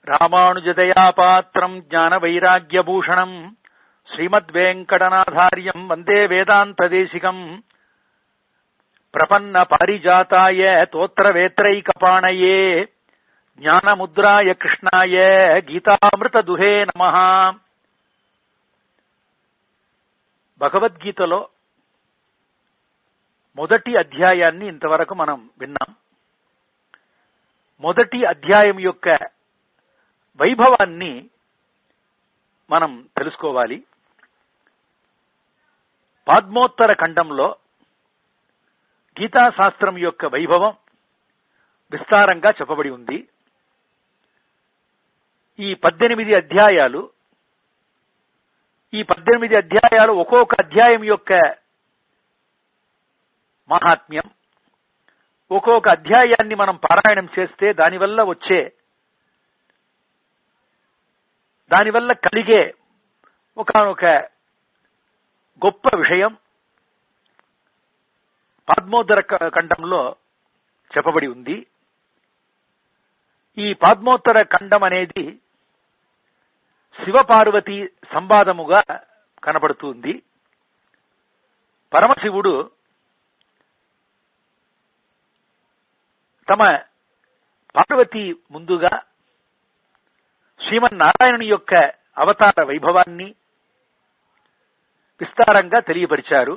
రామానుజదయాపాత్రం జ్ఞానవైరాగ్యభూషణం శ్రీమద్వేంకటనాథార్యం వందే వేదాంతదేశికం ప్రపన్న పారిజాతాయ తోత్రవేత్రైకపాణయే జ్ఞానముద్రాయ కృష్ణాయ గీతామృత దుహే నమ భగవద్గీతలో మొదటి అధ్యాయాన్ని ఇంతవరకు మనం విన్నాం మొదటి అధ్యాయం యొక్క వైభవాన్ని మనం తెలుసుకోవాలి పాద్మోత్తర ఖండంలో గీతాశాస్త్రం యొక్క వైభవం విస్తారంగా చెప్పబడి ఉంది ఈ పద్దెనిమిది అధ్యాయాలు ఈ పద్దెనిమిది అధ్యాయాలు ఒక్కొక్క అధ్యాయం యొక్క మహాత్మ్యం ఒక్కొక్క అధ్యాయాన్ని మనం పారాయణం చేస్తే దానివల్ల వచ్చే దానివల్ల కలిగే ఒకనొక గొప్ప విషయం పాద్మోదర ఖండంలో చెప్పబడి ఉంది ఈ పాద్మోత్తర ఖండం అనేది శివపార్వతి సంవాదముగా కనబడుతుంది పరమశివుడు తమ పార్వతి ముందుగా శ్రీమన్నారాయణుని యొక్క అవతార వైభవాన్ని విస్తారంగా తెలియపరిచారు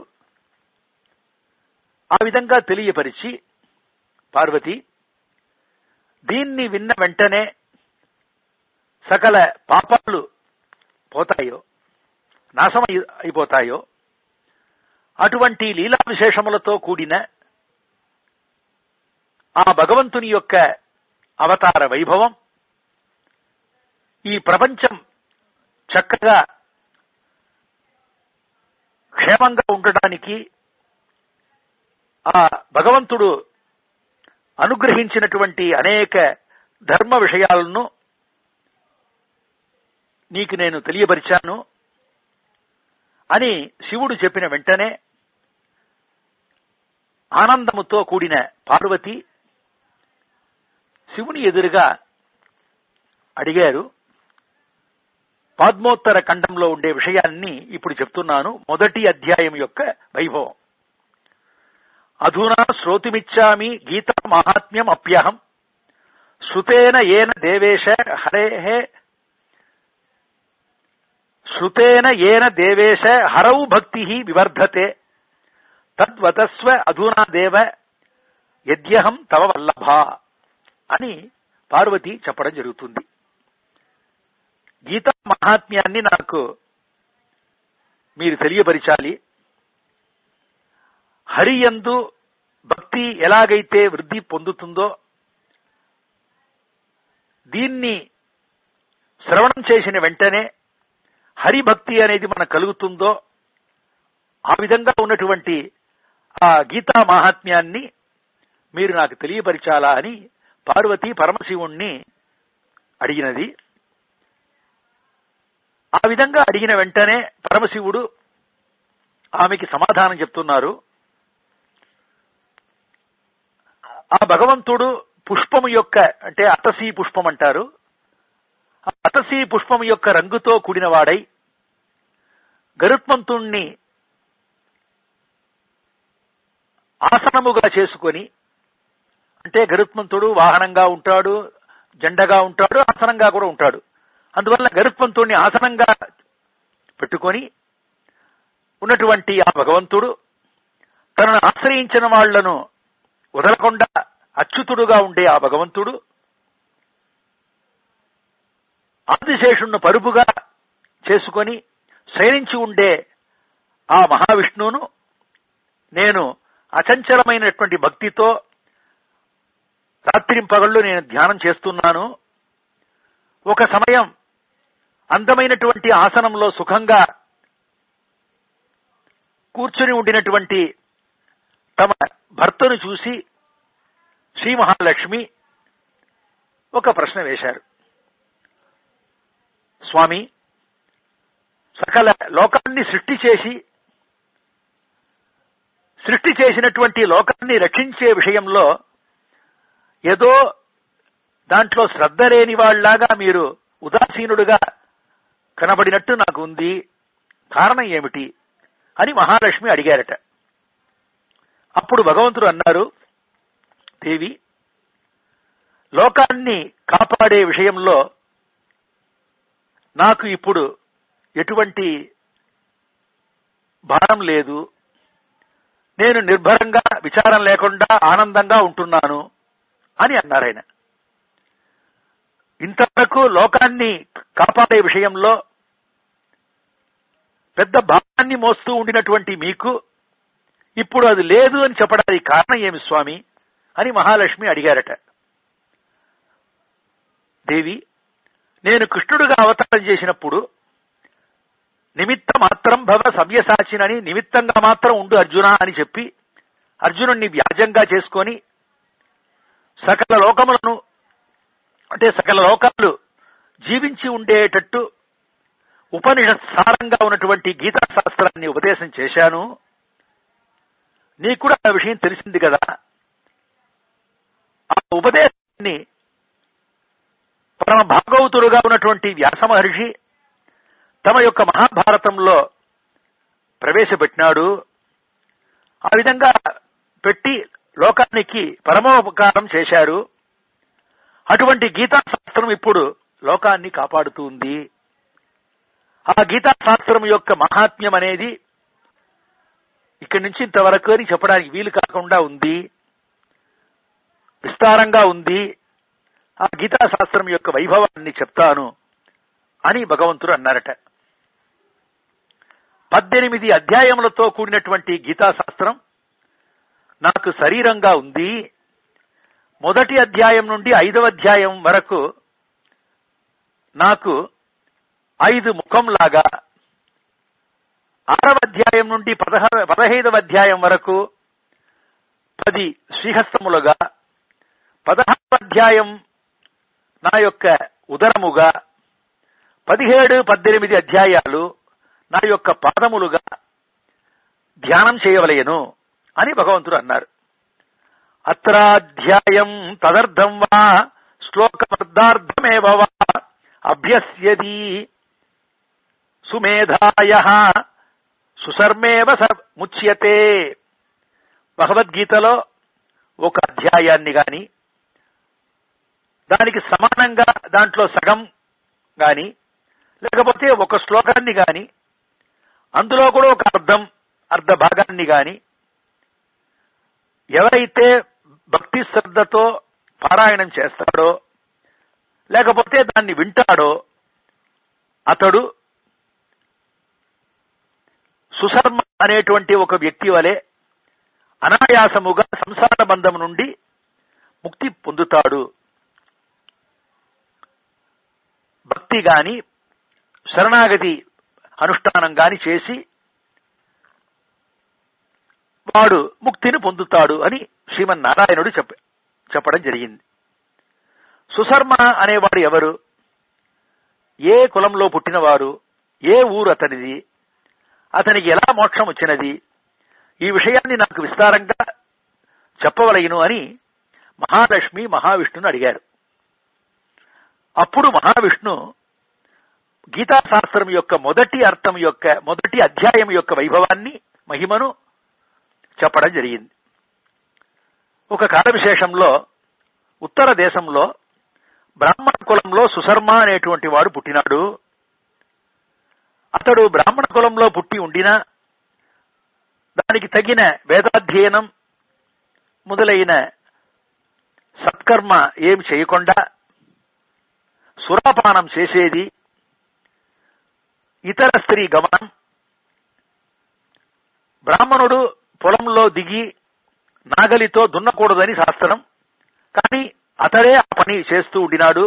ఆ విధంగా తెలియపరిచి పార్వతి దీన్ని విన్న వెంటనే సకల పాపాలు పోతాయో నాశం అయిపోతాయో అటువంటి లీలా విశేషములతో కూడిన ఆ భగవంతుని యొక్క అవతార వైభవం ఈ ప్రపంచం చక్కగా క్షేమంగా ఉండటానికి ఆ భగవంతుడు అనుగ్రహించినటువంటి అనేక ధర్మ విషయాలను నీకు నేను తెలియపరిచాను అని శివుడు చెప్పిన వెంటనే ఆనందముతో కూడిన పార్వతి శివుని ఎదురుగా అడిగారు పాద్మోత్తర ఖండంలో ఉండే విషయాన్ని ఇప్పుడు చెప్తున్నాను మొదటి అధ్యాయం యొక్క వైభవం అధునా శ్రోతుమిచ్చామి గీత మహాత్మ్యం అప్యహం శృతేన ఏన దేవేశ హరే శృతేన ఏన దేవేశ హరౌ భక్తి వివర్ధతే తద్వతస్వ అధునా దేవ యద్యహం తవ వల్లభ అని పార్వతి చెప్పడం జరుగుతుంది గీతా మహాత్మ్యాన్ని నాకు మీరు తెలియపరిచాలి హరియందు భక్తి ఎలాగైతే వృద్ధి పొందుతుందో దీన్ని శ్రవణం చేసిన వెంటనే హరిభక్తి అనేది మనకు కలుగుతుందో ఆ విధంగా ఉన్నటువంటి ఆ గీతా మహాత్మ్యాన్ని మీరు నాకు తెలియపరిచాలా అని పార్వతి పరమశివుణ్ణి అడిగినది ఆ విధంగా అడిగిన వెంటనే పరమశివుడు ఆమెకి సమాధానం చెప్తున్నారు ఆ భగవంతుడు పుష్పము యొక్క అంటే అతసీ పుష్పం అంటారు అతసీ పుష్పం యొక్క రంగుతో కూడిన వాడై గరుత్మంతుణ్ణి ఆసనముగా చేసుకొని అంటే గరుత్మంతుడు వాహనంగా ఉంటాడు జెండగా ఉంటాడు ఆసనంగా కూడా ఉంటాడు అందువల్ల గరుత్మంతుడిని ఆసనంగా పెట్టుకొని ఉన్నటువంటి ఆ భగవంతుడు తనను ఆశ్రయించిన వాళ్లను వదలకుండా అచ్యుతుడుగా ఉండే ఆ భగవంతుడు ఆదిశేషుణ్ణి పరుపుగా చేసుకొని శయనించి ఉండే ఆ మహావిష్ణువును నేను అచంచలమైనటువంటి భక్తితో రాత్రింపగళ్ళు నేను ధ్యానం చేస్తున్నాను ఒక సమయం అందమైనటువంటి ఆసనంలో సుఖంగా కూర్చుని ఉండినటువంటి తమ భర్తను చూసి శ్రీ మహాలక్ష్మి ఒక ప్రశ్న వేశారు స్వామి సకల లోకాన్ని సృష్టి చేసి సృష్టి చేసినటువంటి లోకాన్ని రక్షించే విషయంలో ఏదో దాంట్లో శ్రద్ధ లేని వాళ్ళలాగా మీరు ఉదాసీనుడుగా కనబడినట్టు నాకు ఉంది కారణం ఏమిటి అని మహాలక్ష్మి అడిగారట అప్పుడు భగవంతుడు అన్నారు దేవి లోకాన్ని కాపాడే విషయంలో నాకు ఇప్పుడు ఎటువంటి భారం లేదు నేను నిర్భరంగా విచారం లేకుండా ఆనందంగా ఉంటున్నాను అని అన్నారు ఆయన ఇంతవరకు లోకాన్ని కాపాడే విషయంలో పెద్ద భారాన్ని మోస్తూ ఉండినటువంటి మీకు ఇప్పుడు అది లేదు అని చెప్పడానికి కారణం ఏమి స్వామి అని మహాలక్ష్మి అడిగారట దేవి నేను కృష్ణుడుగా అవతారం చేసినప్పుడు నిమిత్త మాత్రం భవ సవ్యసాచినని నిమిత్తంగా మాత్రం ఉండు అర్జున అని చెప్పి అర్జునుణ్ణి వ్యాజంగా చేసుకొని సకల లోకములను అంటే సకల లోకాలు జీవించి ఉండేటట్టు ఉపనిషత్ సారంగా ఉన్నటువంటి గీతా శాస్త్రాన్ని ఉపదేశం చేశాను నీకు కూడా ఆ విషయం తెలిసింది కదా ఆ ఉపదేశాన్ని పరమ భాగవతుడుగా ఉన్నటువంటి వ్యాస మహర్షి తమ యొక్క మహాభారతంలో ప్రవేశపెట్టినాడు ఆ విధంగా పెట్టి లోకానికి పరమోపకారం చేశారు అటువంటి గీతా శాస్త్రం ఇప్పుడు లోకాన్ని కాపాడుతుంది ఆ గీతా శాస్త్రం యొక్క మహాత్మ్యం అనేది ఇక్కడి నుంచి ఇంతవరకు అని చెప్పడానికి వీలు కాకుండా ఉంది విస్తారంగా ఉంది ఆ గీతా శాస్త్రం యొక్క వైభవాన్ని చెప్తాను అని భగవంతుడు అన్నారట పద్దెనిమిది అధ్యాయములతో కూడినటువంటి గీతా శాస్త్రం నాకు శరీరంగా ఉంది మొదటి అధ్యాయం నుండి ఐదవ అధ్యాయం వరకు నాకు ఐదు ముఖంలాగా ఆరవ అధ్యాయం నుండి పదహ పదహైదవ అధ్యాయం వరకు పది శ్రీహస్తములుగా పదహారవ అధ్యాయం నా యొక్క ఉదరముగా పదిహేడు పద్దెనిమిది అధ్యాయాలు నా యొక్క పాదములుగా ధ్యానం చేయవలయను అని భగవంతుడు అన్నారు అత్రాధ్యాయం తదర్థం వా శ్లోకమర్ధార్థమేవ వా అభ్యస్యది సుమేధాయ సుసర్మేవ ముచ్యతే భగవద్గీతలో ఒక అధ్యాయాన్ని గాని దానికి సమానంగా దాంట్లో సగం గాని లేకపోతే ఒక శ్లోకాన్ని గాని అందులో కూడా ఒక అర్థం అర్ధ భాగాన్ని గాని ఎవరైతే భక్తి శ్రద్ధతో పారాయణం చేస్తాడో లేకపోతే దాన్ని వింటాడో అతడు సుశర్మ అనేటువంటి ఒక వ్యక్తి వలె అనాయాసముగా సంసార బంధం నుండి ముక్తి పొందుతాడు భక్తి గాని శరణాగతి అనుష్ఠానం గాని చేసి వాడు ముక్తిని పొందుతాడు అని శ్రీమన్నారాయణుడు చెప్ప చెప్పడం జరిగింది సుశర్మ అనేవాడు ఎవరు ఏ కులంలో పుట్టినవారు ఏ ఊరు అతనిది అతనికి ఎలా మోక్షం వచ్చినది ఈ విషయాన్ని నాకు విస్తారంగా చెప్పవలయను అని మహాలక్ష్మి మహావిష్ణుని అడిగారు అప్పుడు మహావిష్ణు గీతాశాస్త్రం యొక్క మొదటి అర్థం యొక్క మొదటి అధ్యాయం యొక్క వైభవాన్ని మహిమను చెప్పడం జరిగింది ఒక కాల విశేషంలో ఉత్తర దేశంలో బ్రాహ్మణ కులంలో సుశర్మ అనేటువంటి వాడు పుట్టినాడు అతడు బ్రాహ్మణ కులంలో పుట్టి ఉండినా దానికి తగిన వేదాధ్యయనం మొదలైన సత్కర్మ ఏమి చేయకుండా సురాపానం చేసేది ఇతర స్త్రీ గమనం బ్రాహ్మణుడు పొలంలో దిగి నాగలితో దున్నకూడదని శాస్త్రం కానీ అతడే ఆ పని చేస్తూ ఉండినాడు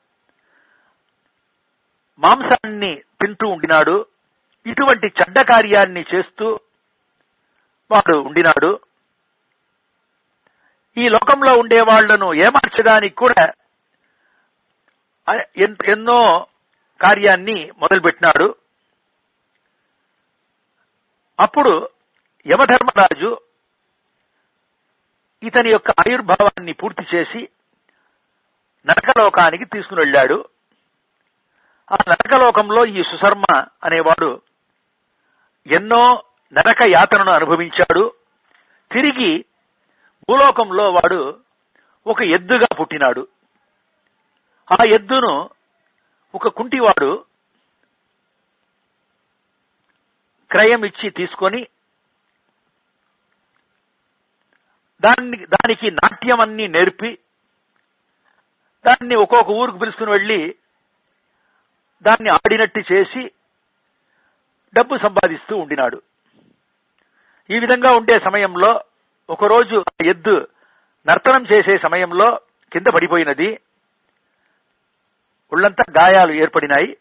మాంసాన్ని తింటూ ఉండినాడు ఇటువంటి చెడ్డ కార్యాన్ని చేస్తూ వాడు ఉండినాడు ఈ లోకంలో ఉండే వాళ్లను ఏమార్చడానికి కూడా ఎన్నో కార్యాన్ని మొదలుపెట్టినాడు అప్పుడు యమధర్మరాజు ఇతని యొక్క ఆయుర్భావాన్ని పూర్తి చేసి నరకలోకానికి తీసుకుని వెళ్ళాడు ఆ నరకలోకంలో ఈ సుశర్మ అనేవాడు ఎన్నో నరక యాతనను అనుభవించాడు తిరిగి భూలోకంలో వాడు ఒక ఎద్దుగా పుట్టినాడు ఆ ఎద్దును ఒక కుంటివాడు క్రయం ఇచ్చి తీసుకొని దాన్ని దానికి నాట్యం అన్ని నేర్పి దాన్ని ఒక్కొక్క ఊరికి పిలుచుకుని వెళ్ళి దాన్ని ఆడినట్టు చేసి డబ్బు సంపాదిస్తూ ఉండినాడు ఈ విధంగా ఉండే సమయంలో ఒకరోజు ఆ ఎద్దు నర్తనం చేసే సమయంలో కింద పడిపోయినది ఒళ్ళంతా గాయాలు ఏర్పడినాయి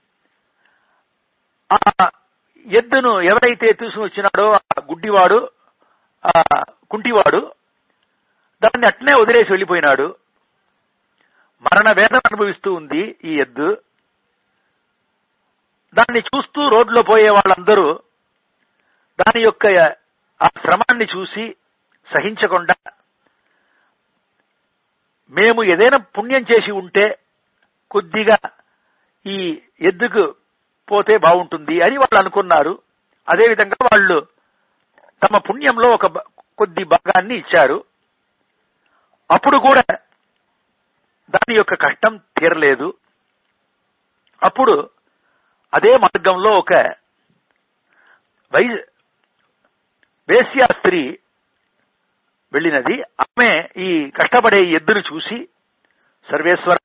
ఆ ఎద్దును ఎవరైతే తీసుకొచ్చినాడో ఆ గుడ్డివాడు ఆ కుంటివాడు దాన్ని అట్నే వదిలేసి వెళ్ళిపోయినాడు మరణ వేదన అనుభవిస్తూ ఉంది ఈ ఎద్దు దాన్ని చూస్తూ రోడ్లో పోయే వాళ్ళందరూ దాని యొక్క ఆ శ్రమాన్ని చూసి సహించకుండా మేము ఏదైనా పుణ్యం చేసి ఉంటే కొద్దిగా ఈ ఎద్దుకు పోతే బాగుంటుంది అని వాళ్ళు అనుకున్నారు అదేవిధంగా వాళ్ళు తమ పుణ్యంలో ఒక బ- కొద్ది భాగాన్ని ఇచ్చారు అప్పుడు కూడా దాని యొక్క కష్టం తీరలేదు అప్పుడు అదే మార్గంలో ఒక వై వేశ్యా స్త్రీ వెళ్ళినది ఆమె ఈ కష్టపడే ఈ ఎద్దును చూసి సర్వేశ్వర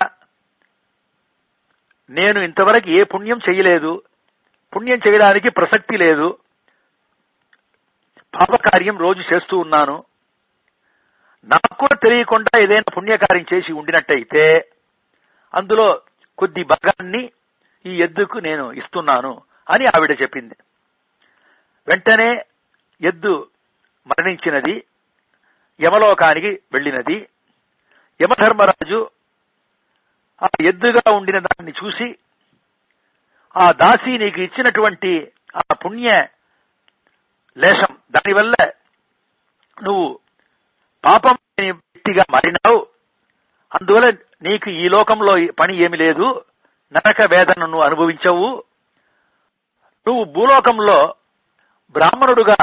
నేను ఇంతవరకు ఏ పుణ్యం చేయలేదు పుణ్యం చేయడానికి ప్రసక్తి లేదు పాపకార్యం రోజు చేస్తూ ఉన్నాను నాకు కూడా తెలియకుండా ఏదైనా పుణ్యకార్యం చేసి ఉండినట్టయితే అందులో కొద్ది భాగాన్ని ఈ ఎద్దుకు నేను ఇస్తున్నాను అని ఆవిడ చెప్పింది వెంటనే ఎద్దు మరణించినది యమలోకానికి వెళ్ళినది యమధర్మరాజు ఆ ఎద్దుగా ఉండిన దాన్ని చూసి ఆ దాసి నీకు ఇచ్చినటువంటి ఆ పుణ్య లేశం దానివల్ల నువ్వు పాపం లేని వ్యక్తిగా మారినావు అందువల్ల నీకు ఈ లోకంలో పని ఏమి లేదు నరక వేదనను అనుభవించవు నువ్వు భూలోకంలో బ్రాహ్మణుడుగా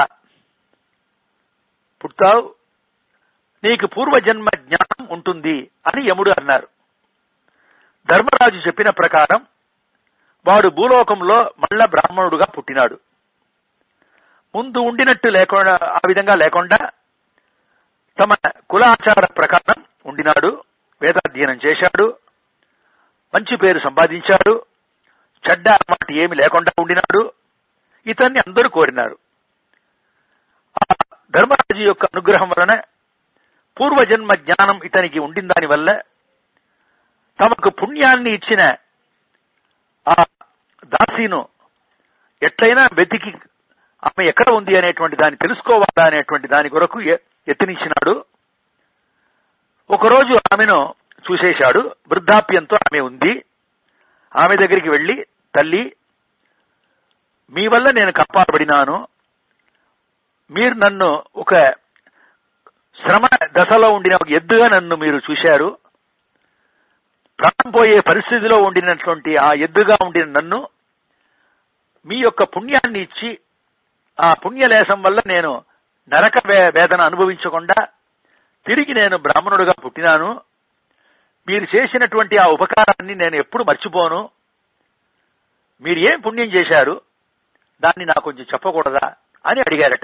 పుట్టావు నీకు పూర్వజన్మ జ్ఞానం ఉంటుంది అని యముడు అన్నారు ధర్మరాజు చెప్పిన ప్రకారం వాడు భూలోకంలో మళ్ళా బ్రాహ్మణుడుగా పుట్టినాడు ముందు ఉండినట్టు లేకుండా ఆ విధంగా లేకుండా తమ కులాచార ప్రకారం ఉండినాడు వేదాధ్యయనం చేశాడు మంచి పేరు సంపాదించాడు చెడ్డ అలవాటు ఏమి లేకుండా ఉండినాడు ఇతన్ని అందరూ కోరినారు ఆ ధర్మరాజు యొక్క అనుగ్రహం వలన పూర్వజన్మ జ్ఞానం ఇతనికి ఉండిన దాని వల్ల తమకు పుణ్యాన్ని ఇచ్చిన ఆ దాసీను ఎట్లయినా వెతికి ఆమె ఎక్కడ ఉంది అనేటువంటి దాన్ని తెలుసుకోవాలా అనేటువంటి దాని కొరకు ఎ- యత్నించినాడు ఒకరోజు ఆమెను చూసేశాడు వృద్ధాప్యంతో ఆమె ఉంది ఆమె దగ్గరికి వెళ్లి తల్లి మీ వల్ల నేను కాపాడబడినాను మీరు నన్ను ఒక శ్రమ దశలో ఉండిన ఒక ఎద్దుగా నన్ను మీరు చూశారు ప్రాణం పోయే పరిస్థితిలో ఉండినటువంటి ఆ ఎద్దుగా ఉండిన నన్ను మీ యొక్క పుణ్యాన్ని ఇచ్చి ఆ పుణ్యలేశం వల్ల నేను నరక వే- వేదన అనుభవించకుండా తిరిగి నేను బ్రాహ్మణుడుగా పుట్టినాను మీరు చేసినటువంటి ఆ ఉపకారాన్ని నేను ఎప్పుడు మర్చిపోను మీరు ఏం పుణ్యం చేశారు దాన్ని నాకు కొంచెం చెప్పకూడదా అని అడిగారట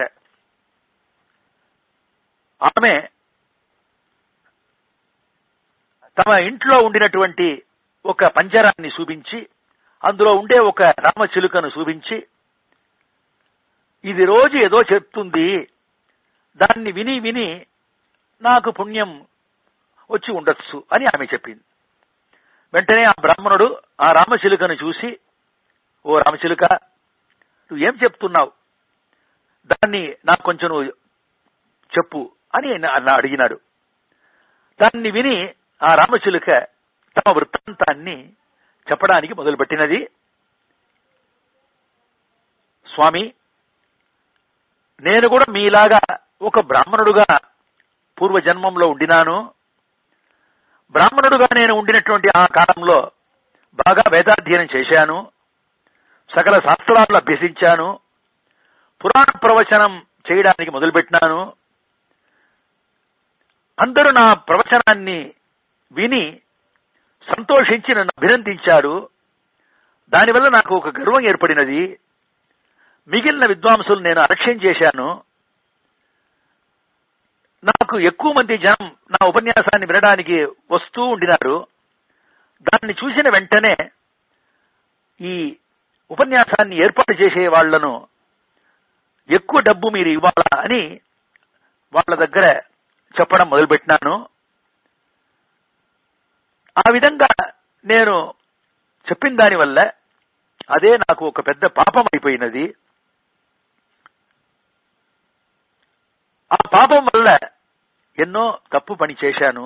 ఆమె తమ ఇంట్లో ఉండినటువంటి ఒక పంజరాన్ని చూపించి అందులో ఉండే ఒక రామచిలుకను చూపించి ఇది రోజు ఏదో చెప్తుంది దాన్ని విని విని నాకు పుణ్యం వచ్చి ఉండొచ్చు అని ఆమె చెప్పింది వెంటనే ఆ బ్రాహ్మణుడు ఆ రామచిలుకను చూసి ఓ రామచిలుక నువ్వు ఏం చెప్తున్నావు దాన్ని నాకు కొంచెం నువ్వు చెప్పు అని నా- నా అడిగినాడు దాన్ని విని ఆ రామచిలుక తమ వృత్తాంతాన్ని చెప్పడానికి మొదలుపెట్టినది స్వామి నేను కూడా మీలాగా ఒక బ్రాహ్మణుడుగా పూర్వజన్మంలో ఉండినాను బ్రాహ్మణుడుగా నేను ఉండినటువంటి ఆ కాలంలో బాగా వేదాధ్యయనం చేశాను సకల శాస్త్రాలను అభ్యసించాను పురాణ ప్రవచనం చేయడానికి మొదలుపెట్టినాను అందరూ నా ప్రవచనాన్ని విని సంతోషించి నన్ను అభినందించారు దానివల్ల నాకు ఒక గర్వం ఏర్పడినది మిగిలిన విద్వాంసులు నేను అలక్ష్యం చేశాను నాకు ఎక్కువ మంది జనం నా ఉపన్యాసాన్ని వినడానికి వస్తూ ఉండినారు దాన్ని చూసిన వెంటనే ఈ ఉపన్యాసాన్ని ఏర్పాటు చేసే వాళ్లను ఎక్కువ డబ్బు మీరు ఇవ్వాలా అని వాళ్ళ దగ్గర చెప్పడం మొదలుపెట్టినాను ఆ విధంగా నేను చెప్పిన దానివల్ల అదే నాకు ఒక పెద్ద పాపం అయిపోయినది ఆ పాపం వల్ల ఎన్నో తప్పు పని చేశాను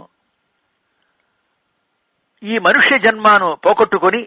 ఈ మనుష్య జన్మను పోగొట్టుకొని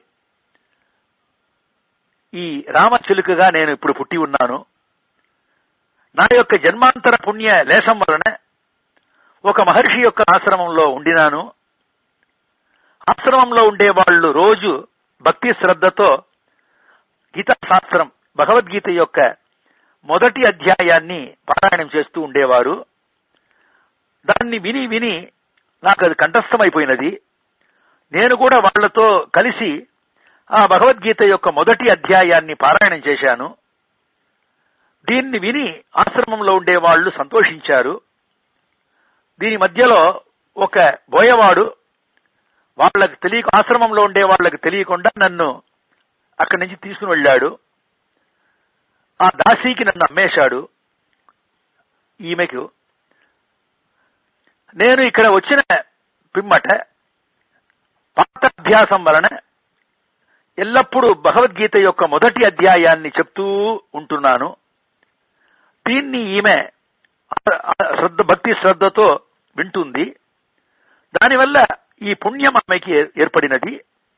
ఈ రామచిలుకగా నేను ఇప్పుడు పుట్టి ఉన్నాను నా యొక్క జన్మాంతర పుణ్య లేశం వలన ఒక మహర్షి యొక్క ఆశ్రమంలో ఉండినాను ఆశ్రమంలో ఉండే వాళ్ళు రోజు భక్తి శ్రద్ధతో గీతా శాస్త్రం భగవద్గీత యొక్క మొదటి అధ్యాయాన్ని పారాయణం చేస్తూ ఉండేవారు దాన్ని విని విని నాకు అది కంఠస్థమైపోయినది నేను కూడా వాళ్లతో కలిసి ఆ భగవద్గీత యొక్క మొదటి అధ్యాయాన్ని పారాయణం చేశాను దీన్ని విని ఆశ్రమంలో ఉండే వాళ్ళు సంతోషించారు దీని మధ్యలో ఒక బోయవాడు వాళ్ళకి తెలియ ఆశ్రమంలో ఉండే వాళ్ళకి తెలియకుండా నన్ను అక్కడి నుంచి తీసుకుని వెళ్ళాడు ఆ దాసీకి నన్ను అమ్మేశాడు ఈమెకు నేను ఇక్కడ వచ్చిన పిమ్మట పాఠాభ్యాసం వలన ఎల్లప్పుడూ భగవద్గీత యొక్క మొదటి అధ్యాయాన్ని చెప్తూ ఉంటున్నాను దీన్ని ఈమె శ్రద్ధ భక్తి శ్రద్ధతో వింటుంది దానివల్ల ఈ పుణ్యం ఆమెకి ఏర్పడినది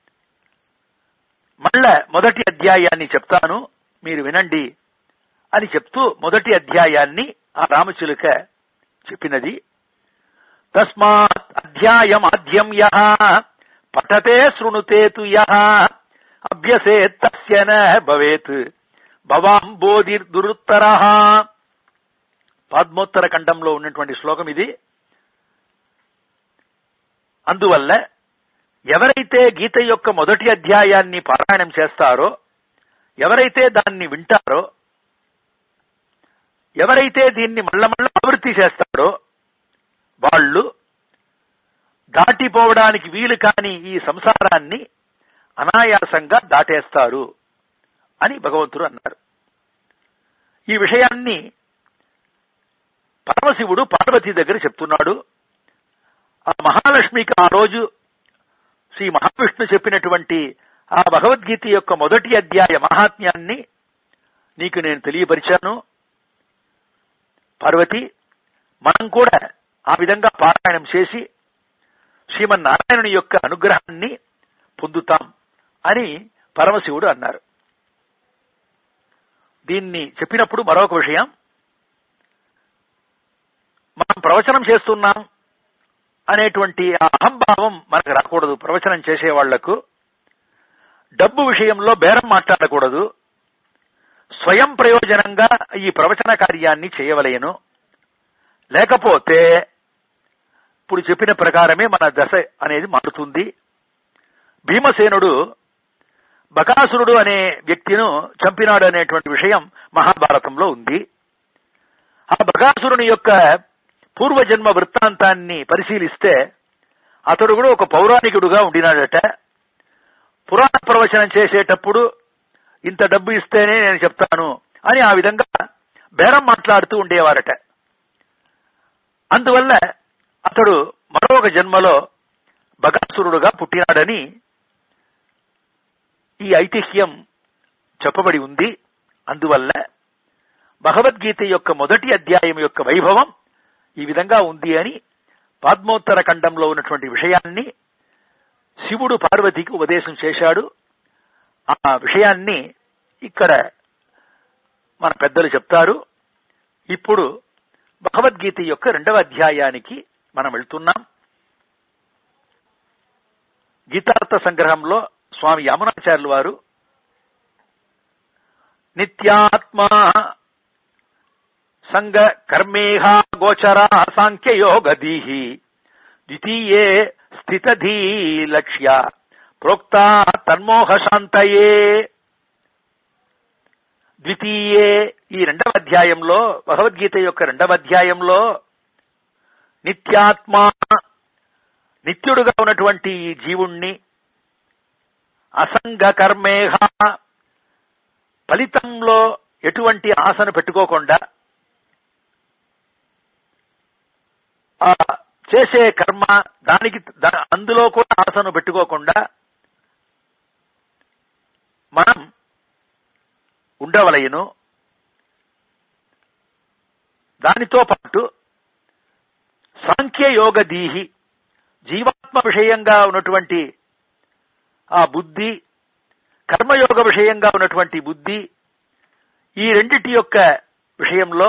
మళ్ళా మొదటి అధ్యాయాన్ని చెప్తాను మీరు వినండి అని చెప్తూ మొదటి అధ్యాయాన్ని ఆ రామచిలుక చెప్పినది తస్మాత్ అధ్యాయమాద్యం యహ పఠతే శృణుతేతు యహ అభ్యసేత్ తస్య న భవేత్ భవాం బోధిర్దురుత్తర పద్మోత్తర ఖండంలో ఉన్నటువంటి శ్లోకం ఇది అందువల్ల ఎవరైతే గీత యొక్క మొదటి అధ్యాయాన్ని పారాయణం చేస్తారో ఎవరైతే దాన్ని వింటారో ఎవరైతే దీన్ని మళ్ళ మళ్ళ ఆవృత్తి చేస్తారో వాళ్ళు దాటిపోవడానికి వీలు కాని ఈ సంసారాన్ని అనాయాసంగా దాటేస్తారు అని భగవంతుడు అన్నారు ఈ విషయాన్ని పరమశివుడు పార్వతి దగ్గర చెప్తున్నాడు ఆ మహాలక్ష్మికి ఆ రోజు శ్రీ మహావిష్ణు చెప్పినటువంటి ఆ భగవద్గీత యొక్క మొదటి అధ్యాయ మహాత్మ్యాన్ని నీకు నేను తెలియపరిచాను పార్వతి మనం కూడా ఆ విధంగా పారాయణం చేసి శ్రీమన్నారాయణుని యొక్క అనుగ్రహాన్ని పొందుతాం అని పరమశివుడు అన్నారు దీన్ని చెప్పినప్పుడు మరొక విషయం మనం ప్రవచనం చేస్తున్నాం అనేటువంటి ఆ అహంభావం మనకు రాకూడదు ప్రవచనం చేసే వాళ్లకు డబ్బు విషయంలో బేరం మాట్లాడకూడదు స్వయం ప్రయోజనంగా ఈ ప్రవచన కార్యాన్ని చేయవలేను లేకపోతే ఇప్పుడు చెప్పిన ప్రకారమే మన దశ అనేది మారుతుంది భీమసేనుడు బకాసురుడు అనే వ్యక్తిను చంపినాడు అనేటువంటి విషయం మహాభారతంలో ఉంది ఆ బకాసురుని యొక్క పూర్వజన్మ వృత్తాంతాన్ని పరిశీలిస్తే అతడు కూడా ఒక పౌరాణికుడుగా ఉండినాడట పురాణ ప్రవచనం చేసేటప్పుడు ఇంత డబ్బు ఇస్తేనే నేను చెప్తాను అని ఆ విధంగా బేరం మాట్లాడుతూ ఉండేవారట అందువల్ల అతడు మరొక జన్మలో బగాసురుడుగా పుట్టినాడని ఈ ఐతిహ్యం చెప్పబడి ఉంది అందువల్ల భగవద్గీత యొక్క మొదటి అధ్యాయం యొక్క వైభవం ఈ విధంగా ఉంది అని పద్మోత్తర ఖండంలో ఉన్నటువంటి విషయాన్ని శివుడు పార్వతికి ఉపదేశం చేశాడు ఆ విషయాన్ని ఇక్కడ మన పెద్దలు చెప్తారు ఇప్పుడు భగవద్గీత యొక్క రెండవ అధ్యాయానికి మనం వెళ్తున్నాం గీతార్థ సంగ్రహంలో స్వామి యమునాచార్యులు వారు నిత్యాత్మా సంగ కర్మేహ గోచరా సాంఖ్యయోగదీహి ద్వితీయే స్థితధీ లక్ష్య ప్రోక్త తన్మోహ శాంతయే ద్వితీయే ఈ రెండవ అధ్యాయంలో భగవద్గీత యొక్క రెండవ అధ్యాయంలో నిత్యాత్మ నిత్యుడుగా ఉన్నటువంటి ఈ జీవుణ్ణి అసంగ కర్మేహ ఫలితంలో ఎటువంటి ఆశను పెట్టుకోకుండా ఆ చేసే కర్మ దానికి దా- అందులో కూడా ఆశను పెట్టుకోకుండా మనం ఉండవలయను దానితో పాటు సాంఖ్యయోగ దీహి జీవాత్మ విషయంగా ఉన్నటువంటి ఆ బుద్ధి కర్మయోగ విషయంగా ఉన్నటువంటి బుద్ధి ఈ రెండిటి యొక్క విషయంలో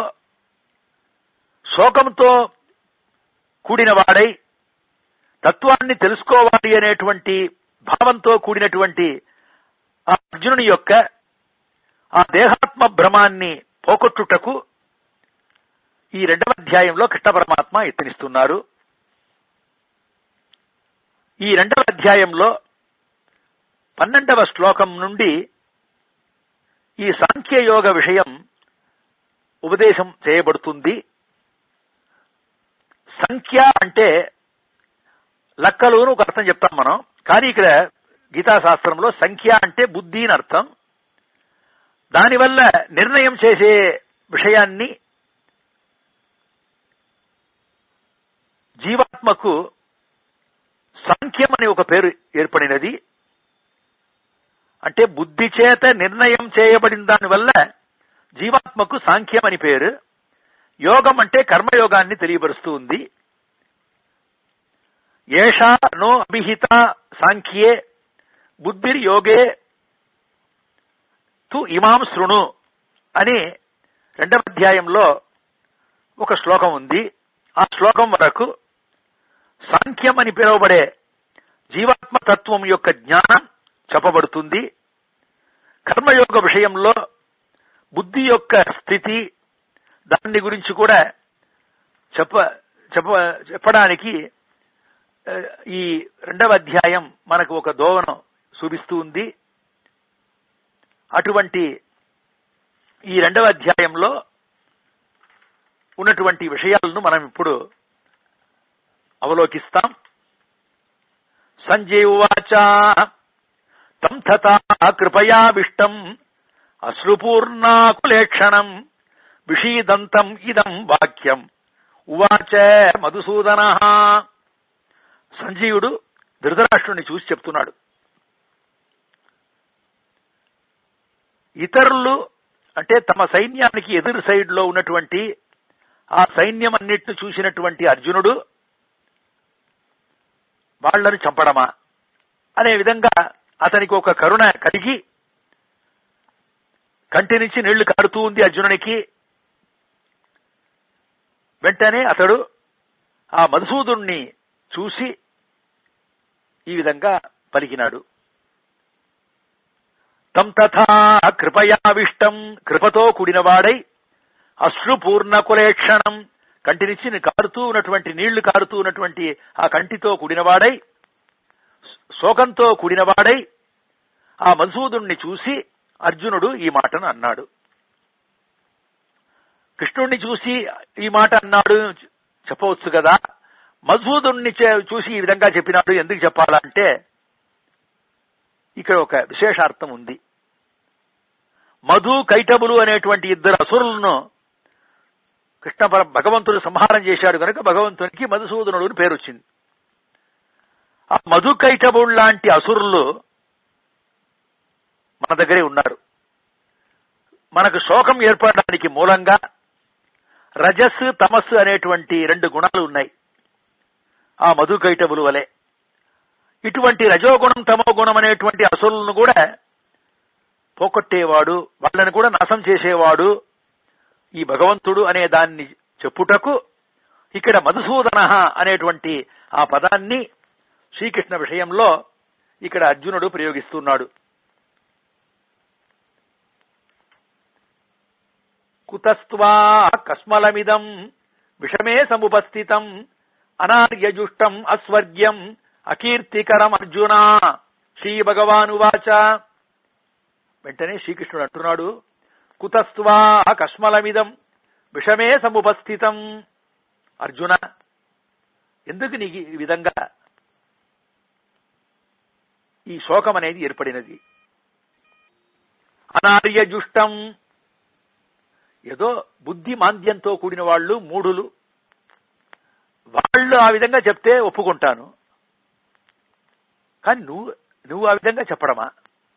శోకంతో కూడిన వాడై తత్వాన్ని తెలుసుకోవాలి అనేటువంటి భావంతో కూడినటువంటి ఆ అర్జునుని యొక్క ఆ దేహాత్మ భ్రమాన్ని పోగొట్టుటకు ఈ రెండవ అధ్యాయంలో కృష్ణ పరమాత్మ యత్నిస్తున్నారు ఈ రెండవ అధ్యాయంలో పన్నెండవ శ్లోకం నుండి ఈ సాంఖ్యయోగ విషయం ఉపదేశం చేయబడుతుంది సంఖ్య అంటే లెక్కలు అని ఒక అర్థం చెప్తాం మనం కానీ ఇక్కడ గీతాశాస్త్రంలో సంఖ్య అంటే బుద్ధి అని అర్థం దానివల్ల నిర్ణయం చేసే విషయాన్ని జీవాత్మకు సాంఖ్యం అనే ఒక పేరు ఏర్పడినది అంటే బుద్ధి చేత నిర్ణయం చేయబడిన దానివల్ల జీవాత్మకు సాంఖ్యం అని పేరు యోగం అంటే కర్మయోగాన్ని తెలియపరుస్తూ ఉంది ఏషా నో అభిహిత సాంఖ్యే బుద్ధిర్ యోగే తు ఇమాం శృణు అని రెండవ అధ్యాయంలో ఒక శ్లోకం ఉంది ఆ శ్లోకం వరకు సాంఖ్యం అని పిలువబడే జీవాత్మ తత్వం యొక్క జ్ఞానం చెప్పబడుతుంది కర్మయోగ విషయంలో బుద్ధి యొక్క స్థితి దాన్ని గురించి కూడా చెప్ప చెప్ప చెప్పడానికి ఆ, ఈ రెండవ అధ్యాయం మనకు ఒక దోవను చూపిస్తూ ఉంది అటువంటి ఈ రెండవ అధ్యాయంలో ఉన్నటువంటి విషయాలను మనం ఇప్పుడు అవలోకిస్తాం సంజయ్ ఉవాచ తం తథా కృపయావిష్టం అశ్రుపూర్ణాకులేక్షణం విషీదంతం ఇదం వాక్యం ఉవాచ మధుసూదన సంజీవుడు ధృతరాష్ట్రుని చూసి చెప్తున్నాడు ఇతరులు అంటే తమ సైన్యానికి ఎదురు సైడ్ లో ఉన్నటువంటి ఆ సైన్యం అన్నిటిని చూసినటువంటి అర్జునుడు వాళ్లను చంపడమా అనే విధంగా అతనికి ఒక కరుణ కలిగి కంటి నుంచి నీళ్లు కారుతూ ఉంది అర్జునునికి వెంటనే అతడు ఆ మధుసూదుణ్ణి చూసి ఈ విధంగా పలికినాడు తం తథా కృపయావిష్టం కృపతో కూడినవాడై అశ్రుపూర్ణ కులేక్షణం కంటి నుంచి కారుతూ ఉన్నటువంటి నీళ్లు కారుతూ ఉన్నటువంటి ఆ కంటితో కూడినవాడై శోకంతో కూడినవాడై ఆ మధుసూదుణ్ణి చూసి అర్జునుడు ఈ మాటను అన్నాడు కృష్ణుణ్ణి చూసి ఈ మాట అన్నాడు చెప్పవచ్చు కదా మధుసూదుణ్ణి చే- చూసి ఈ విధంగా చెప్పినాడు ఎందుకు చెప్పాలంటే ఇక్కడ ఒక విశేషార్థం ఉంది మధు కైటబులు అనేటువంటి ఇద్దరు అసురులను కృష్ణ పర- భగవంతుడు సంహారం చేశాడు కనుక భగవంతునికి మధుసూదనుడు అని పేరు వచ్చింది ఆ మధు కైటబుల్ లాంటి అసురులు మన దగ్గరే ఉన్నారు మనకు శోకం ఏర్పడడానికి మూలంగా రజస్సు తమస్సు అనేటువంటి రెండు గుణాలు ఉన్నాయి ఆ మధు కైటబులు వలె ఇటువంటి రజోగుణం తమో గుణం అనేటువంటి అసురులను కూడా పోగొట్టేవాడు వాళ్ళని కూడా నాశం చేసేవాడు ఈ భగవంతుడు అనే దాన్ని చెప్పుటకు ఇక్కడ మధుసూదన అనేటువంటి ఆ పదాన్ని శ్రీకృష్ణ విషయంలో ఇక్కడ అర్జునుడు ప్రయోగిస్తున్నాడు కుతస్త్వా కస్మలమిదం విషమే సముపస్థితం అనార్యజుష్టం అస్వర్గ్యం అకీర్తికరం అర్జున శ్రీ భగవానువాచ వెంటనే శ్రీకృష్ణుడు అంటున్నాడు కుతస్త్వా కస్మలమిదం విషమే సముపస్థితం అర్జున ఎందుకు నీకు ఈ విధంగా ఈ శోకం అనేది ఏర్పడినది అనార్యజుష్టం ఏదో బుద్ధి మాంద్యంతో కూడిన వాళ్ళు మూఢులు వాళ్ళు ఆ విధంగా చెప్తే ఒప్పుకుంటాను కానీ నువ్వు నువ్వు ఆ విధంగా చెప్పడమా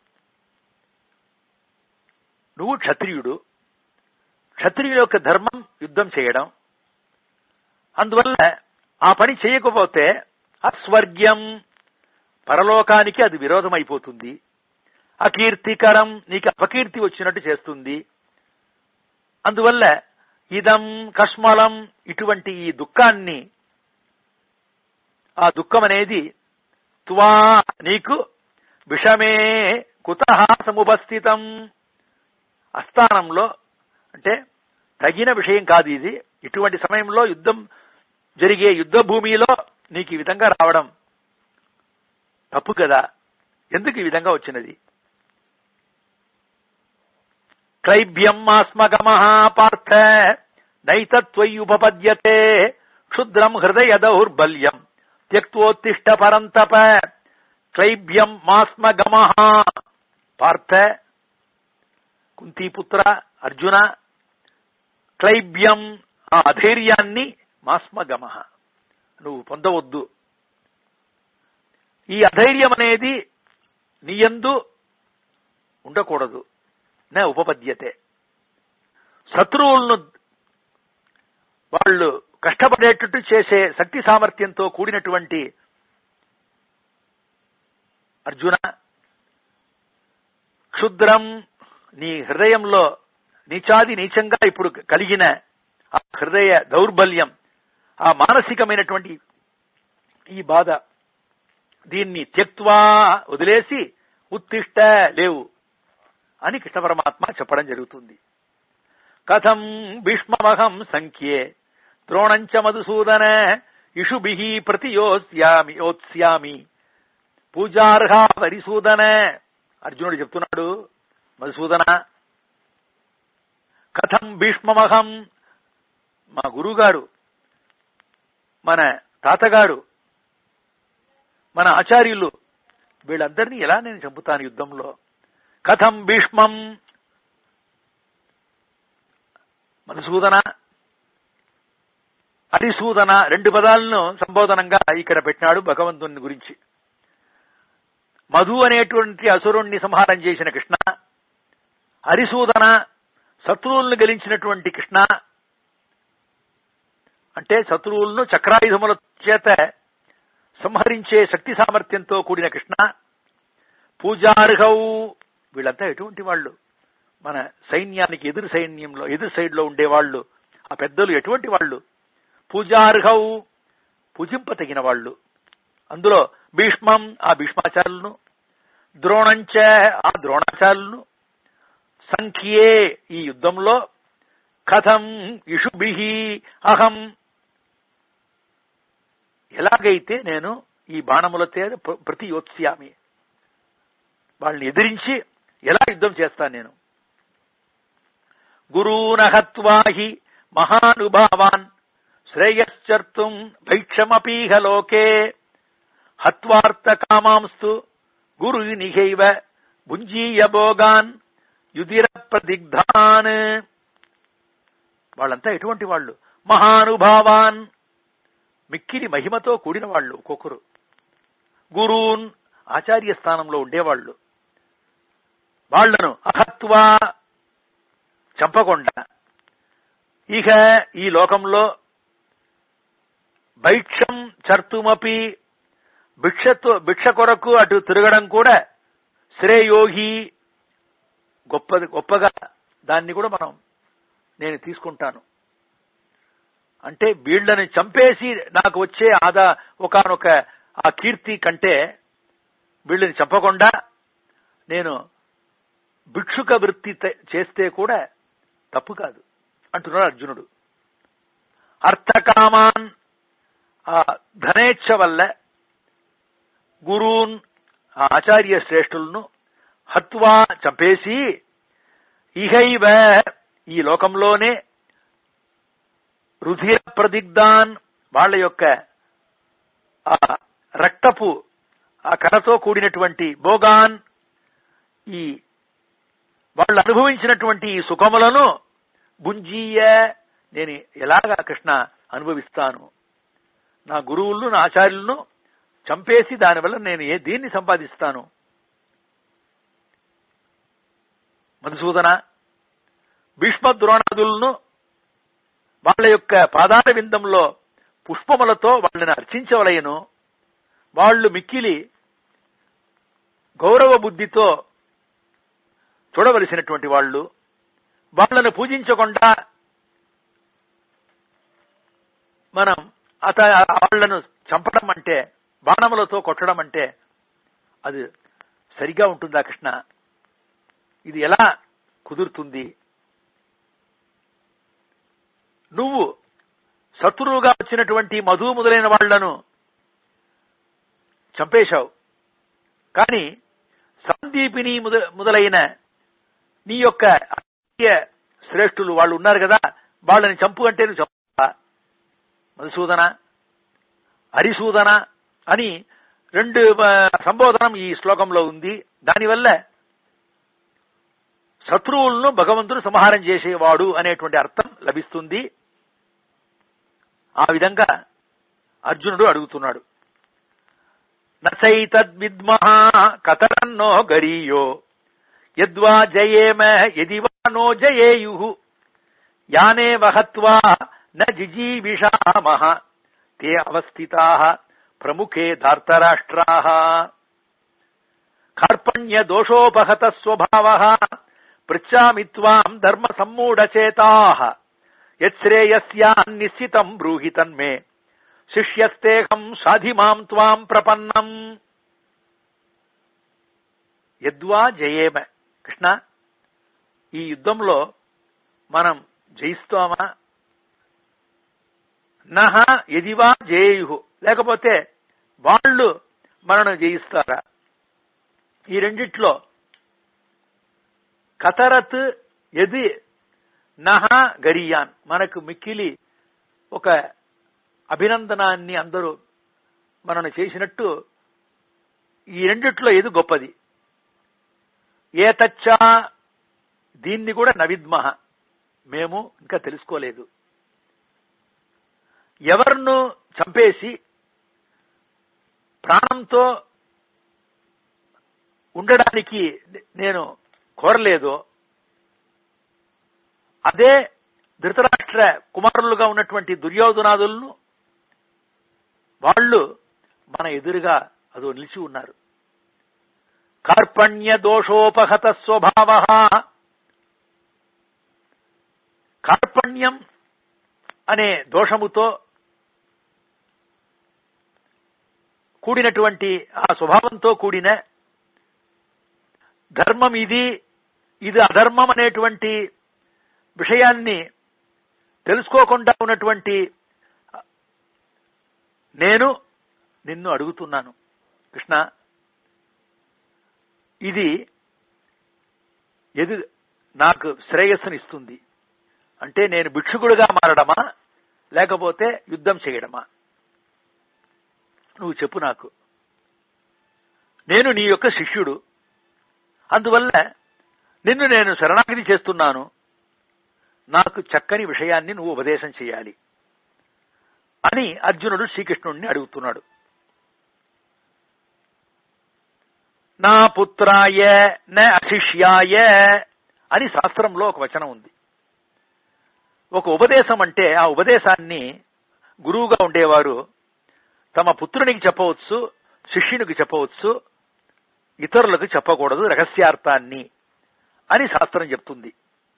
నువ్వు క్షత్రియుడు క్షత్రియుడు యొక్క ధర్మం యుద్ధం చేయడం అందువల్ల ఆ పని చేయకపోతే అస్వర్గ్యం పరలోకానికి అది విరోధం అయిపోతుంది అకీర్తికరం నీకు అపకీర్తి వచ్చినట్టు చేస్తుంది అందువల్ల ఇదం కష్మలం ఇటువంటి ఈ దుఃఖాన్ని ఆ దుఃఖం అనేది త్వా నీకు విషమే కుత సముపస్థితం అస్థానంలో అంటే తగిన విషయం కాదు ఇది ఇటువంటి సమయంలో యుద్ధం జరిగే యుద్ధ భూమిలో నీకు ఈ విధంగా రావడం తప్పు కదా ఎందుకు ఈ విధంగా వచ్చినది క్లైబ్యం ఆస్మగమ పార్థ నైతత్వయుపపద్యతే క్షుద్రం హృదయ దౌర్బల్యం త్యక్తోత్తిష్ట పరంతప క్లైబ్యం మాస్మగమ పార్థ కుంతీపుత్ర అర్జున క్లైబ్యం ఆ అధైర్యాన్ని మాస్మగమ నువ్వు పొందవద్దు ఈ అధైర్యం అనేది నీయందు ఉండకూడదు నా ఉపపద్యతే శత్రువులను వాళ్ళు కష్టపడేటట్టు చేసే శక్తి సామర్థ్యంతో కూడినటువంటి అర్జున క్షుద్రం నీ హృదయంలో నీచాది నీచంగా ఇప్పుడు కలిగిన ఆ హృదయ దౌర్బల్యం ఆ మానసికమైనటువంటి ఈ బాధ దీన్ని త్యక్వా వదిలేసి ఉత్తిష్ట లేవు అని కృష్ణ పరమాత్మ చెప్పడం జరుగుతుంది కథం భీష్మమహం సంఖ్యే ద్రోణంచ మధుసూదన ఇషుభి ప్రతియోస్యామి యోత్స్యామి పూజార్హ వరిసూదన అర్జునుడు చెప్తున్నాడు మధుసూదన కథం భీష్మమహం మా గురుగారు మన తాతగారు మన ఆచార్యులు వీళ్ళందరినీ ఎలా నేను చంపుతాను యుద్ధంలో కథం భీష్మం మధుసూదన హరిసూదన రెండు పదాలను సంబోధనంగా ఇక్కడ పెట్టినాడు భగవంతుని గురించి మధు అనేటువంటి అసురుణ్ణి సంహారం చేసిన కృష్ణ హరిసూదన శత్రువులను గెలించినటువంటి కృష్ణ అంటే శత్రువులను చక్రాయుధముల చేత సంహరించే శక్తి సామర్థ్యంతో కూడిన కృష్ణ పూజార్హౌ వీళ్ళంతా ఎటువంటి వాళ్ళు మన సైన్యానికి ఎదురు సైన్యంలో ఎదురు సైడ్ లో ఉండేవాళ్ళు ఆ పెద్దలు ఎటువంటి వాళ్ళు పూజార్హౌ పూజింపతగిన వాళ్ళు అందులో భీష్మం ఆ భీష్మాచార్యులను ద్రోణంచ ఆ ద్రోణాచార్యులను సంఖ్యే ఈ యుద్ధంలో కథం ఇషుభి అహం ఎలాగైతే నేను ఈ బాణములతో ప్రతి యోత్స్యామి వాళ్ళని ఎదిరించి ఎలా యుద్ధం చేస్తాను నేను గురూనహత్వాహి మహానుభావాన్ శ్రేయశ్చర్తుం భైక్షమపీహ లోకే హత్వార్థ కామాంస్తు గురు నిహైవ భుంజీయ భోగాన్ యుధిర ప్రదిగ్ధాన్ వాళ్ళంతా ఎటువంటి వాళ్ళు మహానుభావాన్ మిక్కిలి మహిమతో కూడిన వాళ్ళు ఒక్కొక్కరు గురూన్ ఆచార్య స్థానంలో ఉండేవాళ్ళు వాళ్లను అహత్వా చంపకుండా ఇక ఈ లోకంలో భైక్షం చర్తుమపి భిక్షతో భిక్ష కొరకు అటు తిరగడం కూడా శ్రేయోగి గొప్పది గొప్పగా దాన్ని కూడా మనం నేను తీసుకుంటాను అంటే వీళ్ళని చంపేసి నాకు వచ్చే ఆదా ఒకనొక ఆ కీర్తి కంటే వీళ్ళని చంపకుండా నేను భిక్షుక వృత్తి త- చేస్తే కూడా తప్పు కాదు అంటున్నాడు అర్జునుడు అర్థకామాన్ ఆ ధనేచ్ఛ వల్ల గురూన్ ఆ ఆచార్య శ్రేష్ఠులను హత్వా చంపేసి ఇహైవ ఈ లోకంలోనే రుధిర ప్రదిగ్ధాన్ వాళ్ళ యొక్క ఆ రక్తపు ఆ కరతో కూడినటువంటి భోగాన్ ఈ వాళ్ళు అనుభవించినటువంటి ఈ సుఖములను బుంజీయ నేను ఎలాగా కృష్ణ అనుభవిస్తాను నా గురువులను నా ఆచార్యులను చంపేసి దానివల్ల నేను ఏ దీన్ని సంపాదిస్తాను మధుసూదన భీష్మ ద్రోణాదులను వాళ్ళ యొక్క పాదాల విందంలో పుష్పములతో వాళ్ళని అర్చించవలయను వాళ్ళు మిక్కిలి గౌరవ బుద్ధితో చూడవలసినటువంటి వాళ్ళు వాళ్ళను పూజించకుండా మనం అత వాళ్లను చంపడం అంటే బాణములతో కొట్టడం అంటే అది సరిగా ఉంటుందా కృష్ణ ఇది ఎలా కుదురుతుంది నువ్వు శత్రువుగా వచ్చినటువంటి మధు మొదలైన వాళ్లను చంపేశావు కానీ సందీపిని ముద- మొదలైన నీ యొక్క ఆత్మీయ శ్రేష్ఠులు వాళ్ళు ఉన్నారు కదా వాళ్ళని చంపు అంటే నువ్వు చంపా మధుసూదన హరిసూదన అని రెండు ఆ, సంబోధనం ఈ శ్లోకంలో ఉంది దానివల్ల శత్రువులను భగవంతుడు సంహారం చేసేవాడు అనేటువంటి అర్థం లభిస్తుంది ఆ విధంగా అర్జునుడు అడుగుతున్నాడు నచైతద్విద్మః కతరన్నో గరీయో యద్వా జయేమ యది వా నో జయేయు యానే వహత్వా న జిజీవిషామః తే అవస్థితాః ప్రముఖే ధార్తరాష్ట్రాः కార్పణ్య దోషోపహత స్వభావः పృచ్ఛామి త్వాం ధర్మ సమ్మూఢచేతాः యశ్రేయస్యాన్నిశ్చితం బ్రూహి తన్మే శిష్యస్తేహం సాధిమాం త్వాం ప్రపన్నం యద్వా జయేమ కృష్ణ ఈ యుద్ధంలో మనం జయిస్తామా నహ ఎదివా జేయు లేకపోతే వాళ్ళు మనను జయిస్తారా ఈ రెండిట్లో కతరత్ ఎది నహ గరియాన్ మనకు మిక్కిలి ఒక అభినందనాన్ని అందరూ మనను చేసినట్టు ఈ రెండిట్లో ఏది గొప్పది ఏతచ్చా దీన్ని కూడా నవిద్మహ మేము ఇంకా తెలుసుకోలేదు ఎవరిను చంపేసి ప్రాణంతో ఉండడానికి నేను కోరలేదో అదే ధృతరాష్ట్ర కుమారులుగా ఉన్నటువంటి దుర్యోధనాదులను వాళ్ళు మన ఎదురుగా అదో నిలిచి ఉన్నారు కార్పణ్య దోషోపహత స్వభావ కార్పణ్యం అనే దోషముతో కూడినటువంటి ఆ స్వభావంతో కూడిన ధర్మం ఇది ఇది అధర్మం అనేటువంటి విషయాన్ని తెలుసుకోకుండా ఉన్నటువంటి నేను నిన్ను అడుగుతున్నాను కృష్ణ ఇది ఎదు నాకు శ్రేయస్సునిస్తుంది అంటే నేను భిక్షుకుడుగా మారడమా లేకపోతే యుద్ధం చేయడమా నువ్వు చెప్పు నాకు నేను నీ యొక్క శిష్యుడు అందువల్ల నిన్ను నేను శరణాగతి చేస్తున్నాను నాకు చక్కని విషయాన్ని నువ్వు ఉపదేశం చేయాలి అని అర్జునుడు శ్రీకృష్ణుడిని అడుగుతున్నాడు నా పుత్రాయ న అశిష్యాయ అని శాస్త్రంలో ఒక వచనం ఉంది ఒక ఉపదేశం అంటే ఆ ఉపదేశాన్ని గురువుగా ఉండేవారు తమ పుత్రునికి చెప్పవచ్చు శిష్యునికి చెప్పవచ్చు ఇతరులకు చెప్పకూడదు రహస్యార్థాన్ని అని శాస్త్రం చెప్తుంది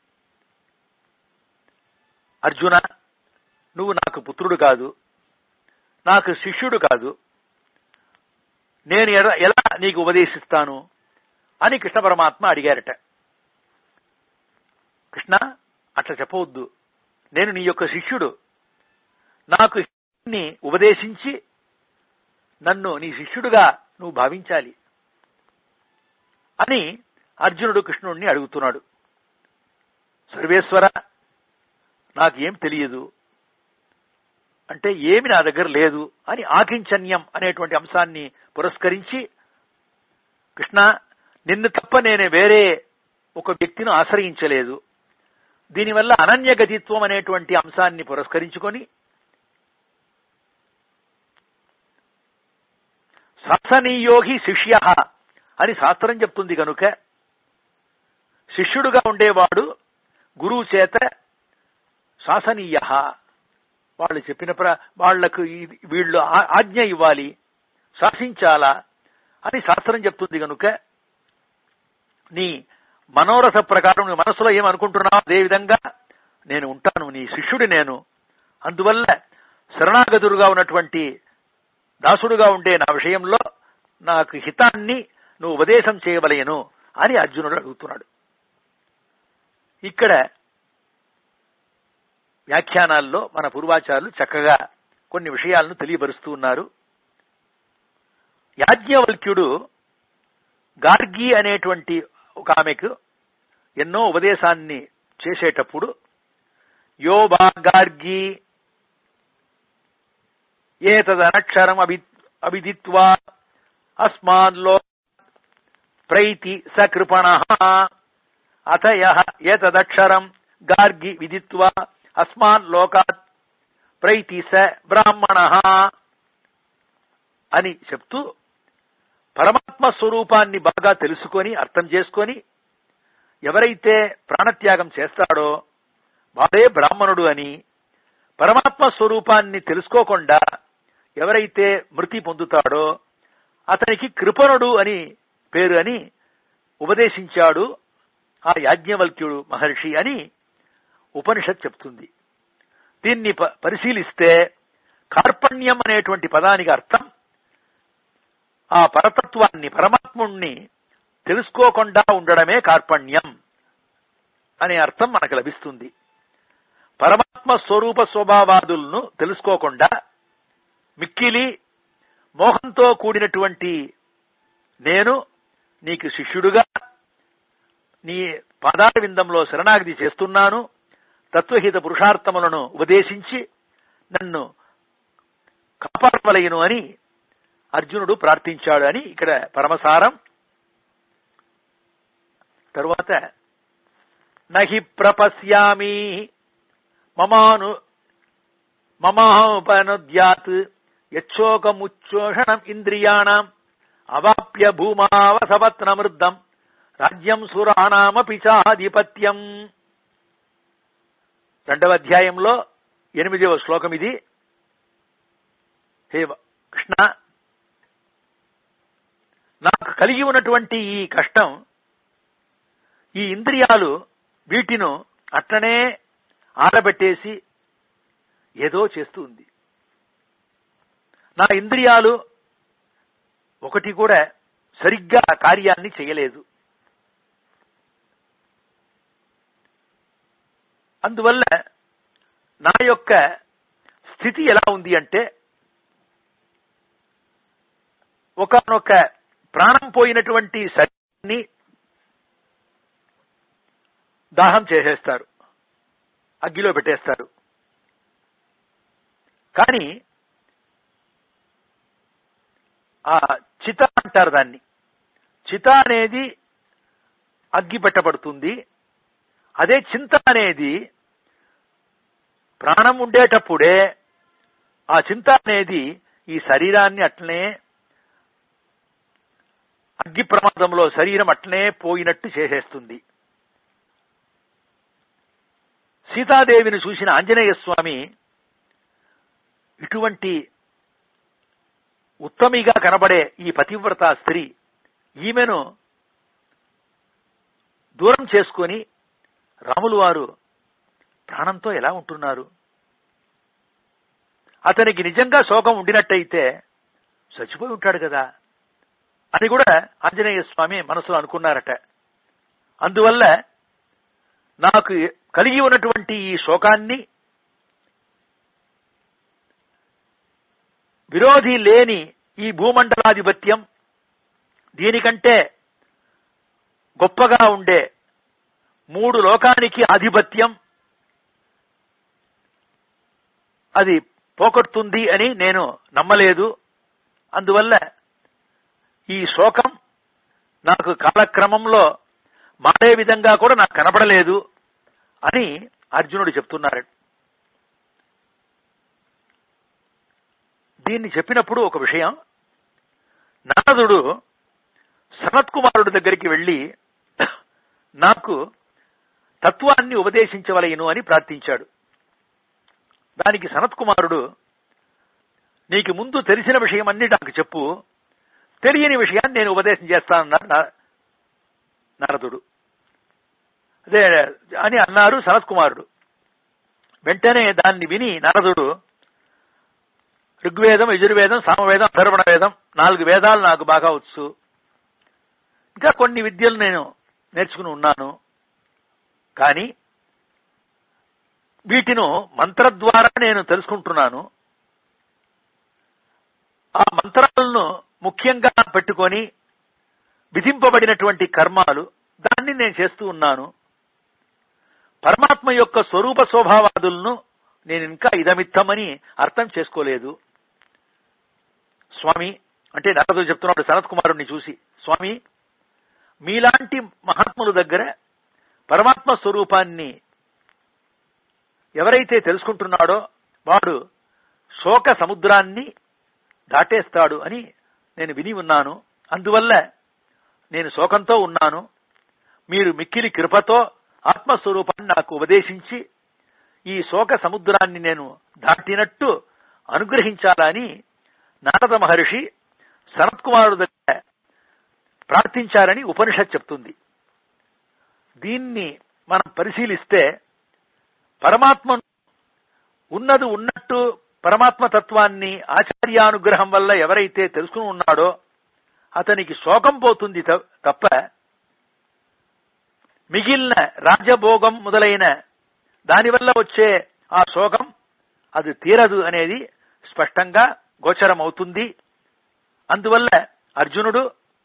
అర్జున నువ్వు నాకు పుత్రుడు కాదు నాకు శిష్యుడు కాదు నేను ఎర- ఎలా నీకు ఉపదేశిస్తాను అని కృష్ణ పరమాత్మ అడిగారట కృష్ణ అట్లా చెప్పవద్దు నేను నీ యొక్క శిష్యుడు నాకు ని ఉపదేశించి నన్ను నీ శిష్యుడుగా నువ్వు భావించాలి అని అర్జునుడు కృష్ణుడిని అడుగుతున్నాడు సర్వేశ్వర నాకేం తెలియదు అంటే ఏమి నా దగ్గర లేదు అని ఆకించన్యం అనేటువంటి అంశాన్ని పురస్కరించి కృష్ణ నిన్ను తప్ప నేను వేరే ఒక వ్యక్తిని ఆశ్రయించలేదు దీనివల్ల అనన్యగతిత్వం అనేటువంటి అంశాన్ని పురస్కరించుకొని శాసనీయోగి శిష్య అని శాస్త్రం చెప్తుంది కనుక శిష్యుడుగా ఉండేవాడు గురువు చేత శాసనీయ వాళ్ళు చెప్పిన ప్ర వాళ్లకు ఈ- వీళ్ళు ఆ- ఆజ్ఞ ఇవ్వాలి శాసించాలా అని శాస్త్రం చెప్తుంది కనుక నీ మనోరథ ప్రకారం నీ మనసులో ఏమనుకుంటున్నావు అదే విధంగా నేను ఉంటాను నీ శిష్యుడి నేను అందువల్ల శరణాగతుడుగా ఉన్నటువంటి దాసుడుగా ఉండే నా విషయంలో నాకు హితాన్ని నువ్వు ఉపదేశం చేయవలేను అని అర్జునుడు అడుగుతున్నాడు ఇక్కడ వ్యాఖ్యానాల్లో మన పూర్వాచారులు చక్కగా కొన్ని విషయాలను తెలియపరుస్తూ ఉన్నారు యాజ్ఞవల్క్యుడు గార్గి అనేటువంటి ఒక ఆమెకు ఎన్నో ఉపదేశాన్ని చేసేటప్పుడు యో బా గార్గి ఏతదనక్షరం అభి అభిదిత్వా అస్మాన్లో ప్రైతి సకృపణ అత యః ఏతదక్షరం గార్గి విదిత్వా అస్మాన్ లోకాత్ ప్రైతి స బ్రాహ్మణ అని చెప్తూ పరమాత్మ స్వరూపాన్ని బాగా తెలుసుకొని అర్థం చేసుకొని ఎవరైతే ప్రాణత్యాగం చేస్తాడో వాడే బ్రాహ్మణుడు అని పరమాత్మ స్వరూపాన్ని తెలుసుకోకుండా ఎవరైతే మృతి పొందుతాడో అతనికి కృపణుడు అని పేరు అని ఉపదేశించాడు ఆ యాజ్ఞవల్క్యుడు మహర్షి అని ఉపనిషత్ చెప్తుంది దీన్ని ప- పరిశీలిస్తే కార్పణ్యం అనేటువంటి పదానికి అర్థం ఆ పరతత్వాన్ని పరమాత్ముణ్ణి తెలుసుకోకుండా ఉండడమే కార్పణ్యం అనే అర్థం మనకు లభిస్తుంది పరమాత్మ స్వరూప స్వభావాదులను తెలుసుకోకుండా మిక్కిలి మోహంతో కూడినటువంటి నేను నీకు శిష్యుడుగా నీ పాదాల విందంలో శరణాగతి చేస్తున్నాను తత్వహిత పురుషార్థములను ఉపదేశించి నన్ను కాపాడవలయను అని అర్జునుడు ప్రార్థించాడు అని ఇక్కడ పరమసారం తరువాత నహి ప్రపశ్యామి మమాను మమాపనుద్యాత్ యచ్చోకముచ్చోషణం ఇంద్రియాణం అవాప్య భూమావసపత్నమృద్ధం రాజ్యం సురాణామపి చాధిపత్యం రెండవ అధ్యాయంలో ఎనిమిదవ శ్లోకం ఇది హే వ- కృష్ణ నాకు కలిగి ఉన్నటువంటి ఈ కష్టం ఈ ఇంద్రియాలు వీటిను అట్లనే ఆరబెట్టేసి ఏదో చేస్తూ ఉంది నా ఇంద్రియాలు ఒకటి కూడా సరిగ్గా కార్యాన్ని చేయలేదు అందువల్ల నా యొక్క స్థితి ఎలా ఉంది అంటే ఒకనొక ప్రాణం పోయినటువంటి శరీరాన్ని దాహం చేసేస్తారు అగ్గిలో పెట్టేస్తారు కానీ ఆ చిత అంటారు దాన్ని చిత అనేది అగ్గి పెట్టబడుతుంది అదే చింత అనేది ప్రాణం ఉండేటప్పుడే ఆ చింత అనేది ఈ శరీరాన్ని అట్లనే అగ్గి ప్రమాదంలో శరీరం అట్లనే పోయినట్టు చేసేస్తుంది సీతాదేవిని చూసిన ఆంజనేయ స్వామి ఇటువంటి ఉత్తమిగా కనబడే ఈ పతివ్రత స్త్రీ ఈమెను దూరం చేసుకొని రాములు వారు ప్రాణంతో ఎలా ఉంటున్నారు అతనికి నిజంగా శోకం ఉండినట్టయితే చచ్చిపోయి ఉంటాడు కదా అని కూడా ఆంజనేయ స్వామి మనసులో అనుకున్నారట అందువల్ల నాకు కలిగి ఉన్నటువంటి ఈ శోకాన్ని విరోధి లేని ఈ భూమండలాధిపత్యం దీనికంటే గొప్పగా ఉండే మూడు లోకానికి ఆధిపత్యం అది పోగొడుతుంది అని నేను నమ్మలేదు అందువల్ల ఈ శోకం నాకు కాలక్రమంలో మారే విధంగా కూడా నాకు కనపడలేదు అని అర్జునుడు చెప్తున్నాడు దీన్ని చెప్పినప్పుడు ఒక విషయం నారదుడు సనత్కుమారుడి దగ్గరికి వెళ్లి నాకు తత్వాన్ని ఉపదేశించవలయను అని ప్రార్థించాడు దానికి సనత్కుమారుడు నీకు ముందు తెలిసిన విషయం అన్ని నాకు చెప్పు తెలియని విషయాన్ని నేను ఉపదేశం చేస్తానన్నాడు నా- నారదుడు అదే అని అన్నారు సనత్కుమారుడు వెంటనే దాన్ని విని నారదుడు ఋగ్వేదం యజుర్వేదం సామవేదం అథర్వణ వేదం నాలుగు వేదాలు నాకు బాగా వచ్చు ఇంకా కొన్ని విద్యలు నేను నేర్చుకుని ఉన్నాను కానీ వీటిను మంత్ర ద్వారా నేను తెలుసుకుంటున్నాను ఆ మంత్రాలను ముఖ్యంగా పెట్టుకొని విధింపబడినటువంటి కర్మాలు దాన్ని నేను చేస్తూ ఉన్నాను పరమాత్మ యొక్క స్వరూప స్వభావాదులను నేను ఇంకా ఇదమిత్తమని అర్థం చేసుకోలేదు స్వామి అంటే నారదుడు చెప్తున్నాడు సనత్ కుమారుణ్ణి చూసి స్వామి మీలాంటి మహాత్ముల దగ్గర పరమాత్మ స్వరూపాన్ని ఎవరైతే తెలుసుకుంటున్నాడో వాడు శోక సముద్రాన్ని దాటేస్తాడు అని నేను విని ఉన్నాను అందువల్ల నేను శోకంతో ఉన్నాను మీరు మిక్కిలి కృపతో ఆత్మస్వరూపాన్ని నాకు ఉపదేశించి ఈ శోక సముద్రాన్ని నేను దాటినట్టు అనుగ్రహించాలని నారద మహర్షి సనత్కుమారుడు దగ్గర ప్రార్థించారని ఉపనిషత్ చెప్తుంది దీన్ని మనం పరిశీలిస్తే పరమాత్మ ఉన్నది ఉన్నట్టు పరమాత్మ తత్వాన్ని ఆచార్యానుగ్రహం వల్ల ఎవరైతే తెలుసుకుని ఉన్నాడో అతనికి శోకం పోతుంది త- తప్ప మిగిలిన రాజ్యభోగం మొదలైన దానివల్ల వచ్చే ఆ శోకం అది తీరదు అనేది స్పష్టంగా గోచరమవుతుంది అందువల్ల అర్జునుడు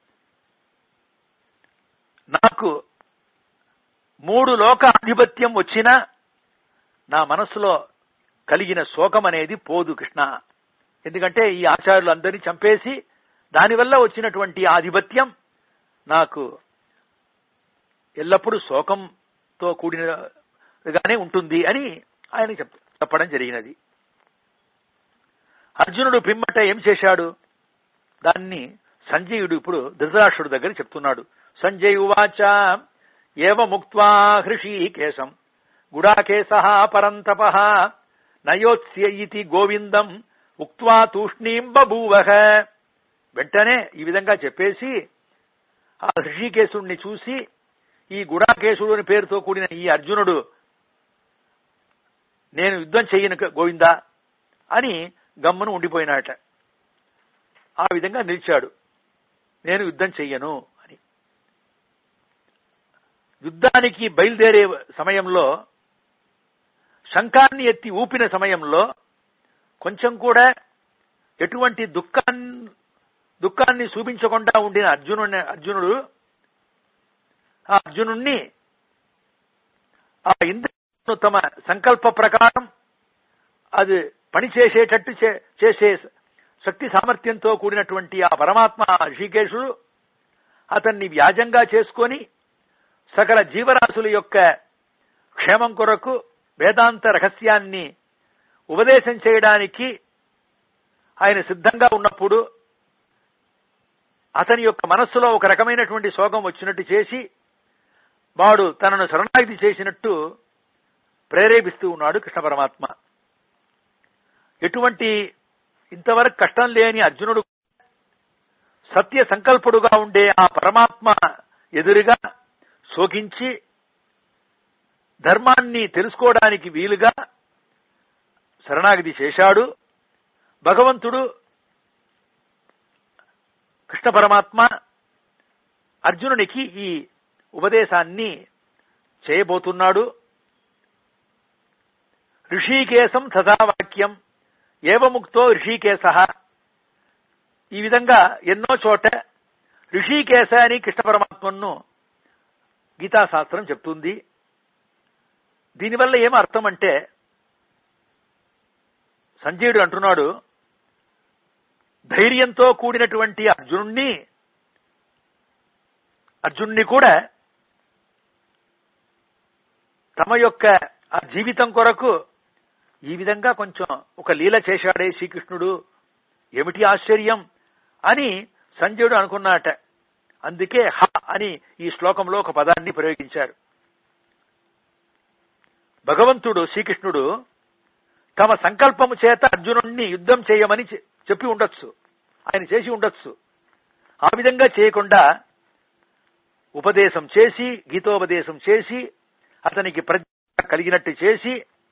నాకు మూడు లోక ఆధిపత్యం వచ్చినా నా మనసులో కలిగిన శోకం అనేది పోదు కృష్ణ ఎందుకంటే ఈ ఆచార్యులందరినీ చంపేసి దానివల్ల వచ్చినటువంటి ఆధిపత్యం నాకు ఎల్లప్పుడూ శోకంతో కూడినగానే ఉంటుంది అని ఆయన చెప్ చెప్పడం జరిగినది అర్జునుడు పిమ్మట ఏం చేశాడు దాన్ని సంజయుడు ఇప్పుడు ధృతరాష్ట్రుడు దగ్గర చెప్తున్నాడు సంజయ్ ఉవాచ ఏవ ముక్త్వా హృషీకేశం గుడాకేశ పరంతప నయోత్స్య ఇతి గోవిందం ఉక్త్వా తూష్ణీం బభూవహ వెంటనే ఈ విధంగా చెప్పేసి ఆ హృషికేశుణ్ణి చూసి ఈ గుడాకేశుడు అని పేరుతో కూడిన ఈ అర్జునుడు నేను యుద్ధం చెయ్యను గోవిందా అని గమ్మును ఉండిపోయినాట ఆ విధంగా నిలిచాడు నేను యుద్ధం చెయ్యను అని యుద్ధానికి బయలుదేరే సమయంలో శంఖాన్ని ఎత్తి ఊపిన సమయంలో కొంచెం కూడా ఎటువంటి దుఃఖాన్ని దుఃఖాన్ని చూపించకుండా ఉండిన అర్జునుడు అర్జునుడు ఆ అర్జునుణ్ణి ఆ ఇంద్రుడు తమ సంకల్ప ప్రకారం అది పనిచేసేటట్టు చే- చేసే శక్తి సామర్థ్యంతో కూడినటువంటి ఆ పరమాత్మ ఋషికేశుడు అతన్ని వ్యాజంగా చేసుకొని సకల జీవరాశుల యొక్క క్షేమం కొరకు వేదాంత రహస్యాన్ని ఉపదేశం చేయడానికి ఆయన సిద్ధంగా ఉన్నప్పుడు అతని యొక్క మనస్సులో ఒక రకమైనటువంటి శోకం వచ్చినట్టు చేసి వాడు తనను శరణాగతి చేసినట్టు ప్రేరేపిస్తూ ఉన్నాడు కృష్ణ పరమాత్మ ఎటువంటి ఇంతవరకు కష్టం లేని అర్జునుడు సత్య సంకల్పుడుగా ఉండే ఆ పరమాత్మ ఎదురుగా శోకించి ధర్మాన్ని తెలుసుకోవడానికి వీలుగా శరణాగతి చేశాడు భగవంతుడు కృష్ణ పరమాత్మ అర్జునునికి ఈ ఉపదేశాన్ని చేయబోతున్నాడు ఋషికేశం తథావాక్యం ఏవముక్తో ఋషికేశ ఈ విధంగా ఎన్నో చోట ఋషికేశ అని కృష్ణ పరమాత్మను గీతాశాస్త్రం చెప్తుంది దీనివల్ల ఏం అర్థం అంటే సంజయుడు అంటున్నాడు ధైర్యంతో కూడినటువంటి అర్జునుణ్ణి అర్జునుణ్ణి కూడా తమ యొక్క ఆ జీవితం కొరకు ఈ విధంగా కొంచెం ఒక లీల చేశాడే శ్రీకృష్ణుడు ఏమిటి ఆశ్చర్యం అని సంజయుడు అనుకున్నాట అందుకే హ అని ఈ శ్లోకంలో ఒక పదాన్ని ప్రయోగించారు భగవంతుడు శ్రీకృష్ణుడు తమ సంకల్పము చేత అర్జునుణ్ణి యుద్ధం చేయమని చె- చెప్పి ఉండొచ్చు ఆయన చేసి ఉండొచ్చు ఆ విధంగా చేయకుండా ఉపదేశం చేసి గీతోపదేశం చేసి అతనికి ప్రజ్ఞ కలిగినట్టు చేసి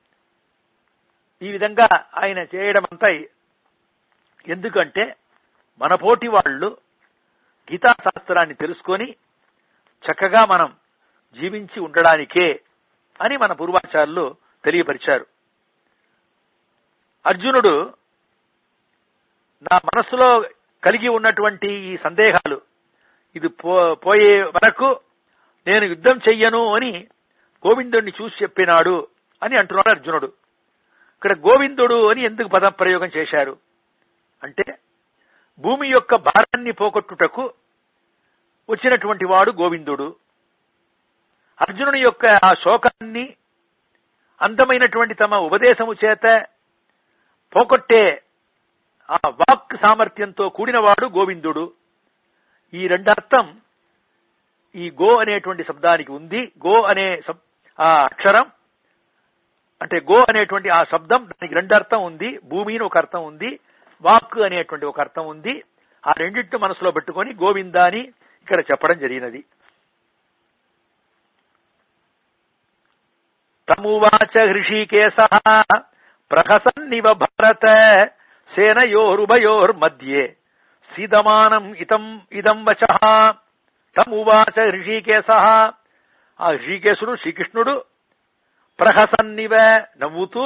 ఈ విధంగా ఆయన చేయడం అంతా ఎందుకంటే మన పోటీ వాళ్ళు గీతాశాస్త్రాన్ని తెలుసుకొని చక్కగా మనం జీవించి ఉండడానికే అని మన పూర్వాచార్యులు తెలియపరిచారు అర్జునుడు నా మనస్సులో కలిగి ఉన్నటువంటి ఈ సందేహాలు ఇది పో పోయే వరకు నేను యుద్ధం చెయ్యను అని గోవిందుడిని చూసి చెప్పినాడు అని అంటున్నాడు అర్జునుడు ఇక్కడ గోవిందుడు అని ఎందుకు పద ప్రయోగం చేశారు అంటే భూమి యొక్క భారాన్ని పోగొట్టుటకు వచ్చినటువంటి వాడు గోవిందుడు అర్జునుని యొక్క ఆ శోకాన్ని అందమైనటువంటి తమ ఉపదేశము చేత పోగొట్టే ఆ వాక్ సామర్థ్యంతో కూడినవాడు గోవిందుడు ఈ రెండర్థం ఈ గో అనేటువంటి శబ్దానికి ఉంది గో అనే శబ్- ఆ అక్షరం అంటే గో అనేటువంటి ఆ శబ్దం దానికి రెండు అర్థం ఉంది భూమి అని ఒక అర్థం ఉంది వాక్ అనేటువంటి ఒక అర్థం ఉంది ఆ రెండింటిని మనసులో పెట్టుకొని గోవింద అని ఇక్కడ చెప్పడం జరిగినది తమువాచ హృషీకేశ ప్రహసన్నివ భరత సేనయోరుభయోర్మధ్యే సీదమానం ఇతం ఇదం వచ తమువాచ హృషీకేశ ఆ హృషీకేశుడు శ్రీకృష్ణుడు ప్రహసన్నివ నవ్వుతూ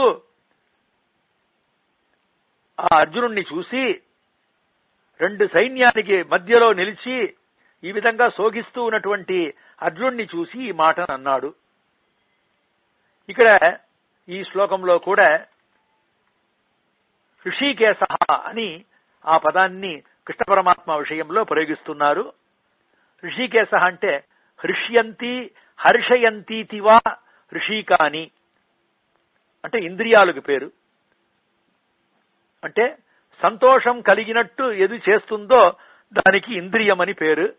ఆ అర్జునుణ్ణి చూసి రెండు సైన్యానికి మధ్యలో నిలిచి ఈ విధంగా సోగిస్తూ ఉన్నటువంటి అర్జునుణ్ణి చూసి ఈ మాటను అన్నాడు ఇక్కడ ఈ శ్లోకంలో కూడా ఋషికేశ అని ఆ పదాన్ని కృష్ణ పరమాత్మ విషయంలో ప్రయోగిస్తున్నారు ఋషికేశ అంటే హృష్యంతి హర్షయంతీతివా ఋషికాని అంటే ఇంద్రియాలకు పేరు అంటే సంతోషం కలిగినట్టు ఏది చేస్తుందో దానికి ఇంద్రియం అని పేరు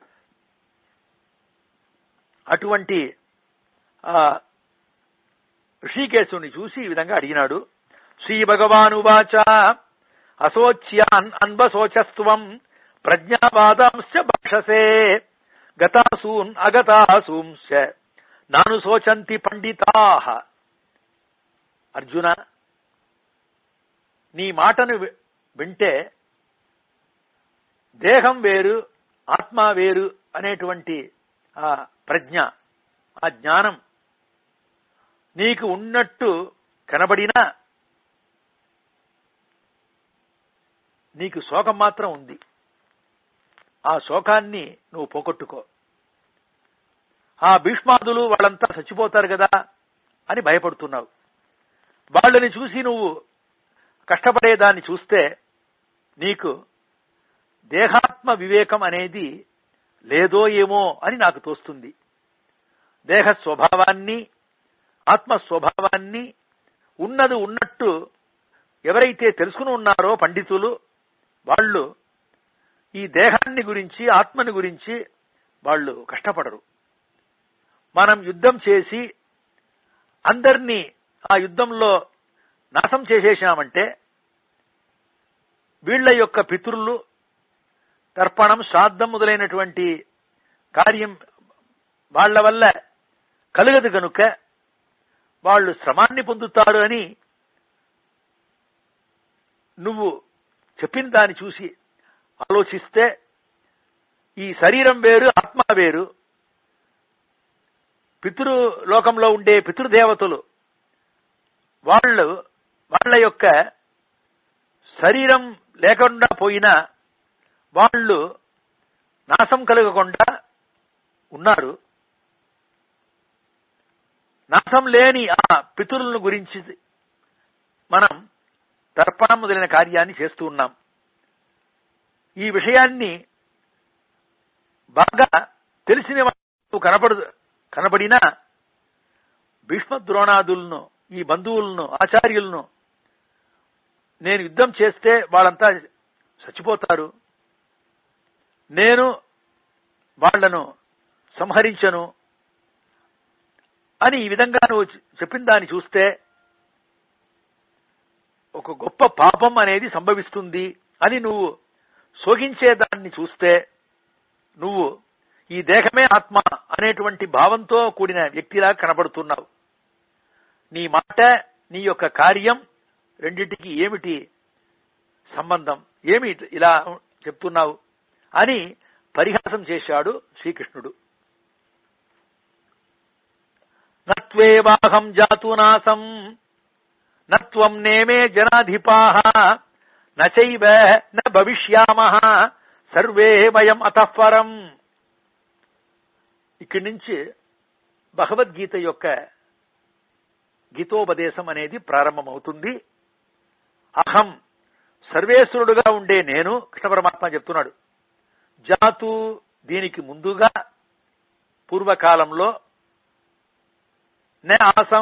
అటువంటి ఆ ఋషికేశుని చూసి ఈ విధంగా అడిగినాడు శ్రీ భగవానువాచ అశోచ్యాన్ అన్వశోచస్వం ప్రజ్ఞావాదాంశ భాషసే గతాసూన్ అగతాసూంశ నాను శోచంతి పండితాహ అర్జున నీ మాటను వి- వింటే దేహం వేరు ఆత్మ వేరు అనేటువంటి ఆ ప్రజ్ఞ ఆ జ్ఞానం నీకు ఉన్నట్టు కనబడినా నీకు శోకం మాత్రం ఉంది ఆ శోకాన్ని నువ్వు పోగొట్టుకో ఆ భీష్మాదులు వాళ్ళంతా చచ్చిపోతారు కదా అని భయపడుతున్నావు వాళ్ళని చూసి నువ్వు కష్టపడేదాన్ని చూస్తే నీకు దేహాత్మ వివేకం అనేది లేదో ఏమో అని నాకు తోస్తుంది దేహ స్వభావాన్ని ఆత్మ స్వభావాన్ని ఉన్నది ఉన్నట్టు ఎవరైతే తెలుసుకుని ఉన్నారో పండితులు వాళ్ళు ఈ దేహాన్ని గురించి ఆత్మని గురించి వాళ్ళు కష్టపడరు మనం యుద్ధం చేసి అందరినీ ఆ యుద్ధంలో నాశం చేసేసామంటే వీళ్ళ యొక్క పితృలు తర్పణం శ్రాద్ధం మొదలైనటువంటి కార్యం వాళ్ళ వల్ల కలగదు కనుక వాళ్ళు శ్రమాన్ని పొందుతారు అని నువ్వు చెప్పిన దాన్ని చూసి ఆలోచిస్తే ఈ శరీరం వేరు ఆత్మ వేరు పితృ లోకంలో ఉండే పితృదేవతలు వాళ్ళు వాళ్ళ యొక్క శరీరం లేకుండా పోయినా వాళ్ళు నాశం కలగకుండా ఉన్నారు నాశం లేని ఆ పితరులను గురించి మనం తర్పణం మొదలైన కార్యాన్ని చేస్తూ ఉన్నాం ఈ విషయాన్ని బాగా తెలిసిన వాళ్ళు కనపడు కనబడినా భీష్మ ద్రోణాదులను ఈ బంధువులను ఆచార్యులను నేను యుద్ధం చేస్తే వాళ్ళంతా చచ్చిపోతారు నేను వాళ్లను సంహరించను అని ఈ విధంగా నువ్వు చెప్పిన దాన్ని చూస్తే ఒక గొప్ప పాపం అనేది సంభవిస్తుంది అని నువ్వు శోకించే దాన్ని చూస్తే నువ్వు ఈ దేహమే ఆత్మ అనేటువంటి భావంతో కూడిన వ్యక్తిలా కనబడుతున్నావు నీ మాట నీ యొక్క కార్యం రెండింటికి ఏమిటి సంబంధం ఏమి ఇలా చెప్తున్నావు అని పరిహాసం చేశాడు శ్రీకృష్ణుడు నత్వేవాహం జాతునాసం నత్వం నేమే జనాధిపాహ నచైవ న భవిష్యామ సర్వే వయం అతఃపరం ఇక్కడి నుంచి భగవద్గీత యొక్క గీతోపదేశం అనేది ప్రారంభమవుతుంది అహం సర్వేశ్వరుడుగా ఉండే నేను కృష్ణ పరమాత్మ చెప్తున్నాడు జాతు దీనికి ముందుగా పూర్వకాలంలో నే ఆసం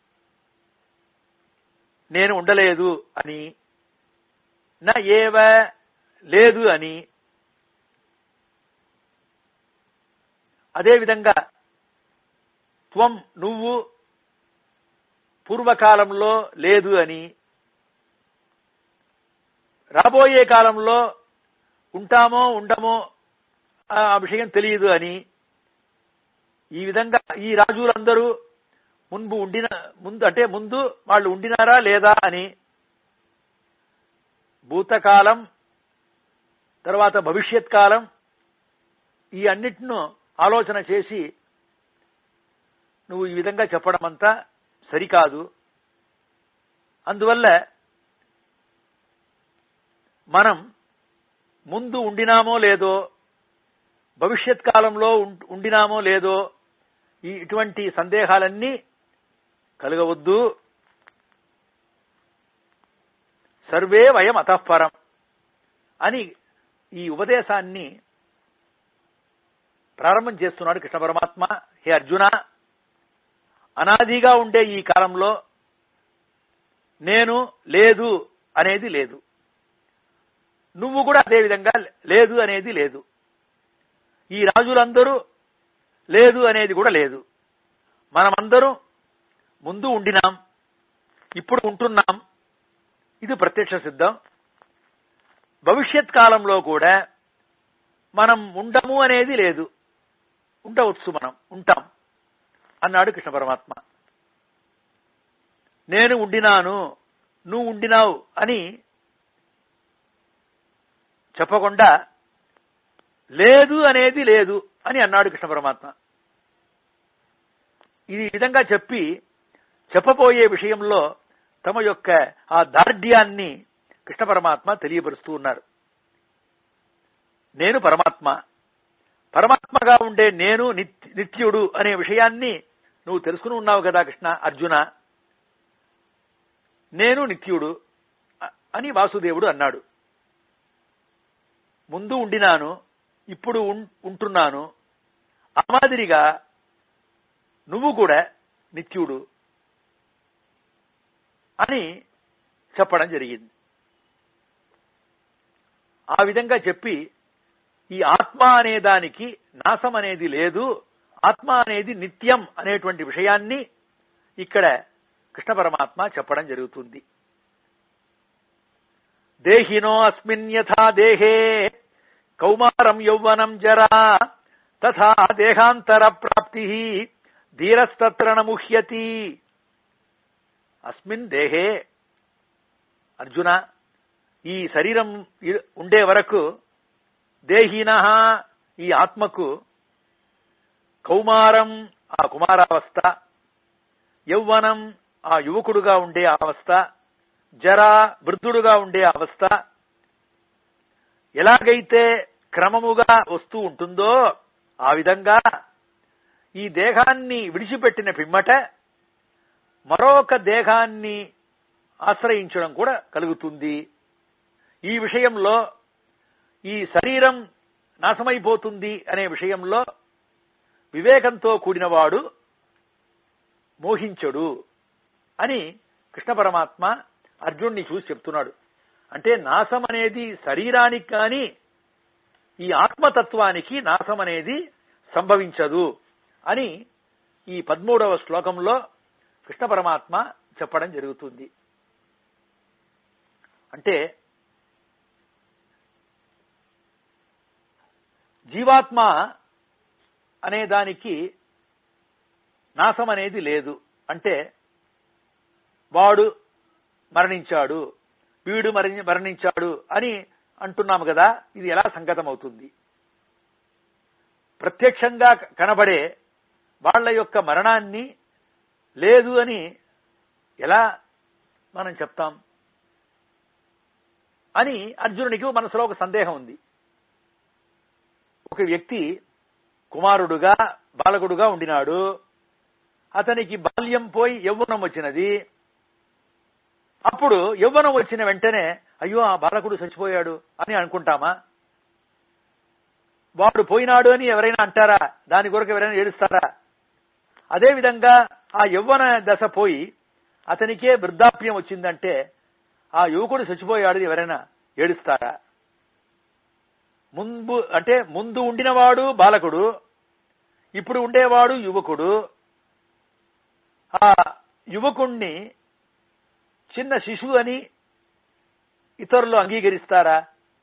నేను ఉండలేదు అని నా ఏవ లేదు అని అదేవిధంగా త్వం నువ్వు పూర్వకాలంలో లేదు అని రాబోయే కాలంలో ఉంటామో ఉండమో ఆ విషయం తెలియదు అని ఈ విధంగా ఈ రాజులందరూ మున్పు ఉండిన ముందు అంటే ముందు వాళ్ళు ఉండినారా లేదా అని భూతకాలం తర్వాత భవిష్యత్ కాలం ఈ అన్నిటిను ఆలోచన చేసి నువ్వు ఈ విధంగా చెప్పడం అంతా సరికాదు అందువల్ల మనం ముందు ఉండినామో లేదో భవిష్యత్ కాలంలో ఉండినామో లేదో ఈ ఇటువంటి సందేహాలన్నీ కలగవద్దు సర్వే వయం అతఃపరం అని ఈ ఉపదేశాన్ని ప్రారంభం చేస్తున్నాడు కృష్ణ పరమాత్మ హే అర్జున అనాదిగా ఉండే ఈ కాలంలో నేను లేదు అనేది లేదు నువ్వు కూడా అదే విధంగా లేదు అనేది లేదు ఈ రాజులందరూ లేదు అనేది కూడా లేదు మనమందరం ముందు ఉండినాం ఇప్పుడు ఉంటున్నాం ఇది ప్రత్యక్ష సిద్ధం భవిష్యత్ కాలంలో కూడా మనం ఉండము అనేది లేదు ఉండవచ్చు మనం ఉంటాం అన్నాడు కృష్ణ పరమాత్మ నేను ఉండినాను నువ్వు ఉండినావు అని చెప్పకుండా లేదు అనేది లేదు అని అన్నాడు కృష్ణ పరమాత్మ ఇది ఈ విధంగా చెప్పి చెప్పబోయే విషయంలో తమ యొక్క ఆ దార్ఢ్యాన్ని కృష్ణ పరమాత్మ తెలియపరుస్తూ ఉన్నారు నేను పరమాత్మ పరమాత్మగా ఉండే నేను నిత్యుడు అనే విషయాన్ని నువ్వు తెలుసుకుని ఉన్నావు కదా కృష్ణ అర్జున నేను నిత్యుడు అని వాసుదేవుడు అన్నాడు ముందు ఉండినాను ఇప్పుడు ఉంటున్నాను ఆ మాదిరిగా నువ్వు కూడా నిత్యుడు అని చెప్పడం జరిగింది ఆ విధంగా చెప్పి ఈ ఆత్మ అనే దానికి నాశం అనేది లేదు ఆత్మ అనేది నిత్యం అనేటువంటి విషయాన్ని ఇక్కడ కృష్ణ పరమాత్మ చెప్పడం జరుగుతుంది దేహినో అస్మిన్ యథా దేహే కౌమారం యౌవనం జరా తథా దేహాంతర ప్రాప్తి ధీరస్తత్ర ముహ్యతి అస్మిన్ దేహే అర్జున ఈ శరీరం ఉండే వరకు దేహిన ఈ ఆత్మకు కౌమారం ఆ కుమారావస్థ యౌవనం ఆ యువకుడుగా ఉండే అవస్థ జర వృద్ధుడుగా ఉండే అవస్థ ఎలాగైతే క్రమముగా వస్తూ ఉంటుందో ఆ విధంగా ఈ దేహాన్ని విడిచిపెట్టిన పిమ్మట మరొక దేహాన్ని ఆశ్రయించడం కూడా కలుగుతుంది ఈ విషయంలో ఈ శరీరం నాశమైపోతుంది అనే విషయంలో వివేకంతో కూడినవాడు మోహించడు అని కృష్ణ పరమాత్మ అర్జున్ని చూసి చెప్తున్నాడు అంటే నాశం అనేది శరీరానికి కానీ ఈ ఆత్మతత్వానికి నాశం అనేది సంభవించదు అని ఈ పదమూడవ శ్లోకంలో కృష్ణ పరమాత్మ చెప్పడం జరుగుతుంది అంటే జీవాత్మ అనే దానికి నాశం అనేది లేదు అంటే వాడు మరణించాడు వీడు మరణి మరణించాడు అని అంటున్నాము కదా ఇది ఎలా సంగతం అవుతుంది ప్రత్యక్షంగా కనబడే వాళ్ళ యొక్క మరణాన్ని లేదు అని ఎలా మనం చెప్తాం అని అర్జునుడికి మనసులో ఒక సందేహం ఉంది ఒక వ్యక్తి కుమారుడుగా బాలకుడుగా ఉండినాడు అతనికి బాల్యం పోయి యవ్వనం వచ్చినది అప్పుడు యవ్వనం వచ్చిన వెంటనే అయ్యో ఆ బాలకుడు చచ్చిపోయాడు అని అనుకుంటామా వాడు పోయినాడు అని ఎవరైనా అంటారా దాని కొరకు ఎవరైనా ఏడుస్తారా అదేవిధంగా ఆ యవ్వన దశ పోయి అతనికే వృద్ధాప్యం వచ్చిందంటే ఆ యువకుడు చచ్చిపోయాడు అని ఎవరైనా ఏడుస్తారా ముందు అంటే ముందు ఉండినవాడు బాలకుడు ఇప్పుడు ఉండేవాడు యువకుడు ఆ యువకుణ్ణి చిన్న శిశువు అని ఇతరులు అంగీకరిస్తారా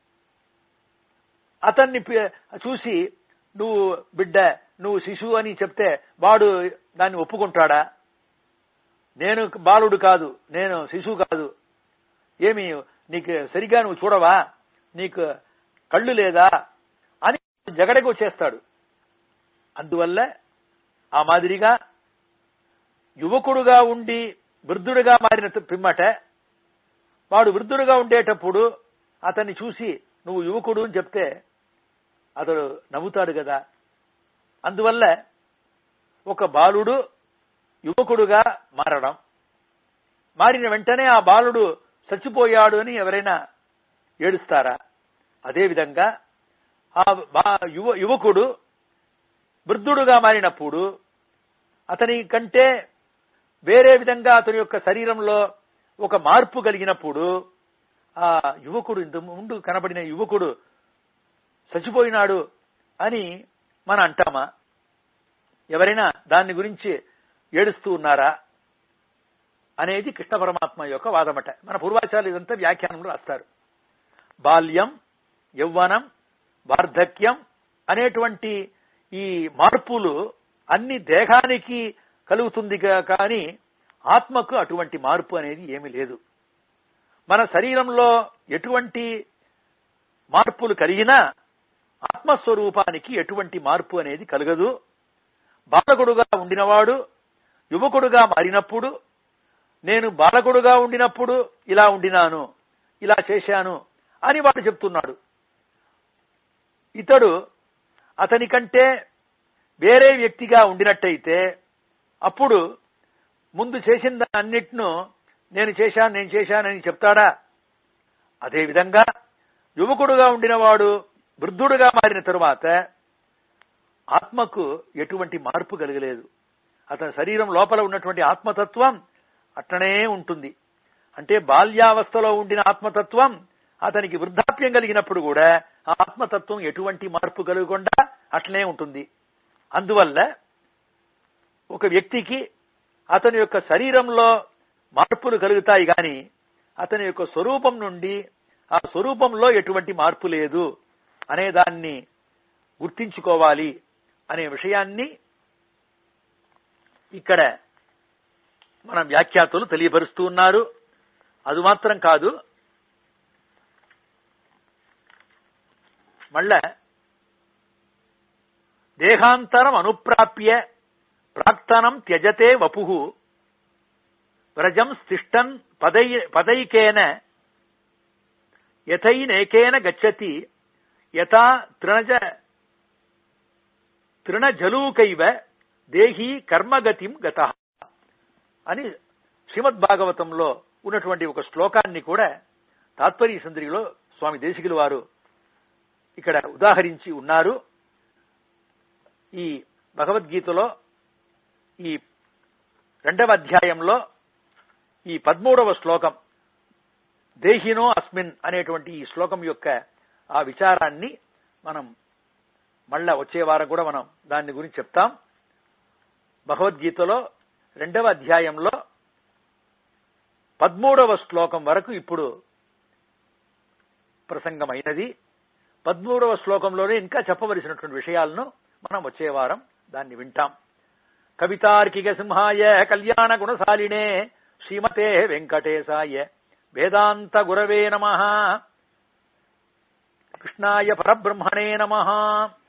అతన్ని పి- చూసి నువ్వు బిడ్డ నువ్వు శిశువు అని చెప్తే వాడు దాన్ని ఒప్పుకుంటాడా నేను బాలుడు కాదు నేను శిశువు కాదు ఏమి నీకు సరిగా నువ్వు చూడవా నీకు కళ్ళు లేదా అని జగడకు వచ్చేస్తాడు అందువల్ల ఆ మాదిరిగా యువకుడుగా ఉండి వృద్ధుడుగా మారిన పిమ్మట వాడు వృద్ధుడుగా ఉండేటప్పుడు అతన్ని చూసి నువ్వు యువకుడు అని చెప్తే అతడు నవ్వుతాడు కదా అందువల్ల ఒక బాలుడు యువకుడుగా మారడం మారిన వెంటనే ఆ బాలుడు చచ్చిపోయాడు అని ఎవరైనా ఏడుస్తారా అదేవిధంగా ఆ బా- యువ యువకుడు వృద్ధుడుగా మారినప్పుడు అతని కంటే వేరే విధంగా అతని యొక్క శరీరంలో ఒక మార్పు కలిగినప్పుడు ఆ యువకుడు ఇంత ముందు కనబడిన యువకుడు చచ్చిపోయినాడు అని మనం అంటామా ఎవరైనా దాని గురించి ఏడుస్తూ ఉన్నారా అనేది కృష్ణ పరమాత్మ యొక్క వాదమట మన పూర్వాచార్యులు ఇదంతా వ్యాఖ్యానంలో రాస్తారు బాల్యం యౌవనం వార్ధక్యం అనేటువంటి ఈ మార్పులు అన్ని దేహానికి కలుగుతుంది గా- కానీ ఆత్మకు అటువంటి మార్పు అనేది ఏమీ లేదు మన శరీరంలో ఎటువంటి మార్పులు కలిగినా ఆత్మస్వరూపానికి ఎటువంటి మార్పు అనేది కలగదు బాలకుడుగా ఉండినవాడు యువకుడుగా మారినప్పుడు నేను బాలకుడుగా ఉండినప్పుడు ఇలా ఉండినాను ఇలా చేశాను అని వాడు చెప్తున్నాడు ఇతడు అతని కంటే వేరే వ్యక్తిగా ఉండినట్టయితే అప్పుడు ముందు చేసిన దాన్ని అన్నిటిను నేను చేశాను నేను చేశానని చెప్తాడా అదేవిధంగా యువకుడుగా ఉండినవాడు వృద్ధుడుగా మారిన తరువాత ఆత్మకు ఎటువంటి మార్పు కలగలేదు అతని శరీరం లోపల ఉన్నటువంటి ఆత్మతత్వం అట్లనే ఉంటుంది అంటే బాల్యావస్థలో ఉండిన ఆత్మతత్వం అతనికి వృద్ధాప్యం కలిగినప్పుడు కూడా ఆ ఆత్మతత్వం ఎటువంటి మార్పు కలగకుండా అట్లనే ఉంటుంది అందువల్ల ఒక వ్యక్తికి అతని యొక్క శరీరంలో మార్పులు కలుగుతాయి గాని అతని యొక్క స్వరూపం నుండి ఆ స్వరూపంలో ఎటువంటి మార్పు లేదు అనే దాన్ని గుర్తించుకోవాలి అనే విషయాన్ని ఇక్కడ మన వ్యాఖ్యాతులు తెలియపరుస్తూ ఉన్నారు అది మాత్రం కాదు మళ్ళా దేహాంతరం అనుప్రాప్య ప్రాక్తనం త్యజతే వపు వ్రజం స్థిష్టన్ పదై పదైకేన యథైనేకేన గచ్చతి యథా తృణజ తృణజలూకైవ దేహి కర్మగతిం గత అని శ్రీమద్ భాగవతంలో ఉన్నటువంటి ఒక శ్లోకాన్ని కూడా తాత్పర్య సంద్రిలో స్వామి దేశికులు వారు ఇక్కడ ఉదాహరించి ఉన్నారు ఈ భగవద్గీతలో ఈ రెండవ అధ్యాయంలో ఈ పదమూడవ శ్లోకం దేహినో అస్మిన్ అనేటువంటి ఈ శ్లోకం యొక్క ఆ విచారాన్ని మనం మళ్ళా వచ్చే వారం కూడా మనం దాని గురించి చెప్తాం భగవద్గీతలో రెండవ అధ్యాయంలో పదమూడవ శ్లోకం వరకు ఇప్పుడు ప్రసంగమైనది పదమూడవ శ్లోకంలోనే ఇంకా చెప్పవలసినటువంటి విషయాలను మనం వచ్చే వారం దాన్ని వింటాం కవితార్కిక సింహాయ కళ్యాణ గుణశాలినే శ్రీమతే వెంకటేశాయ వేదాంత గురవే నమ కృష్ణాయ పరబ్రహ్మణే నమ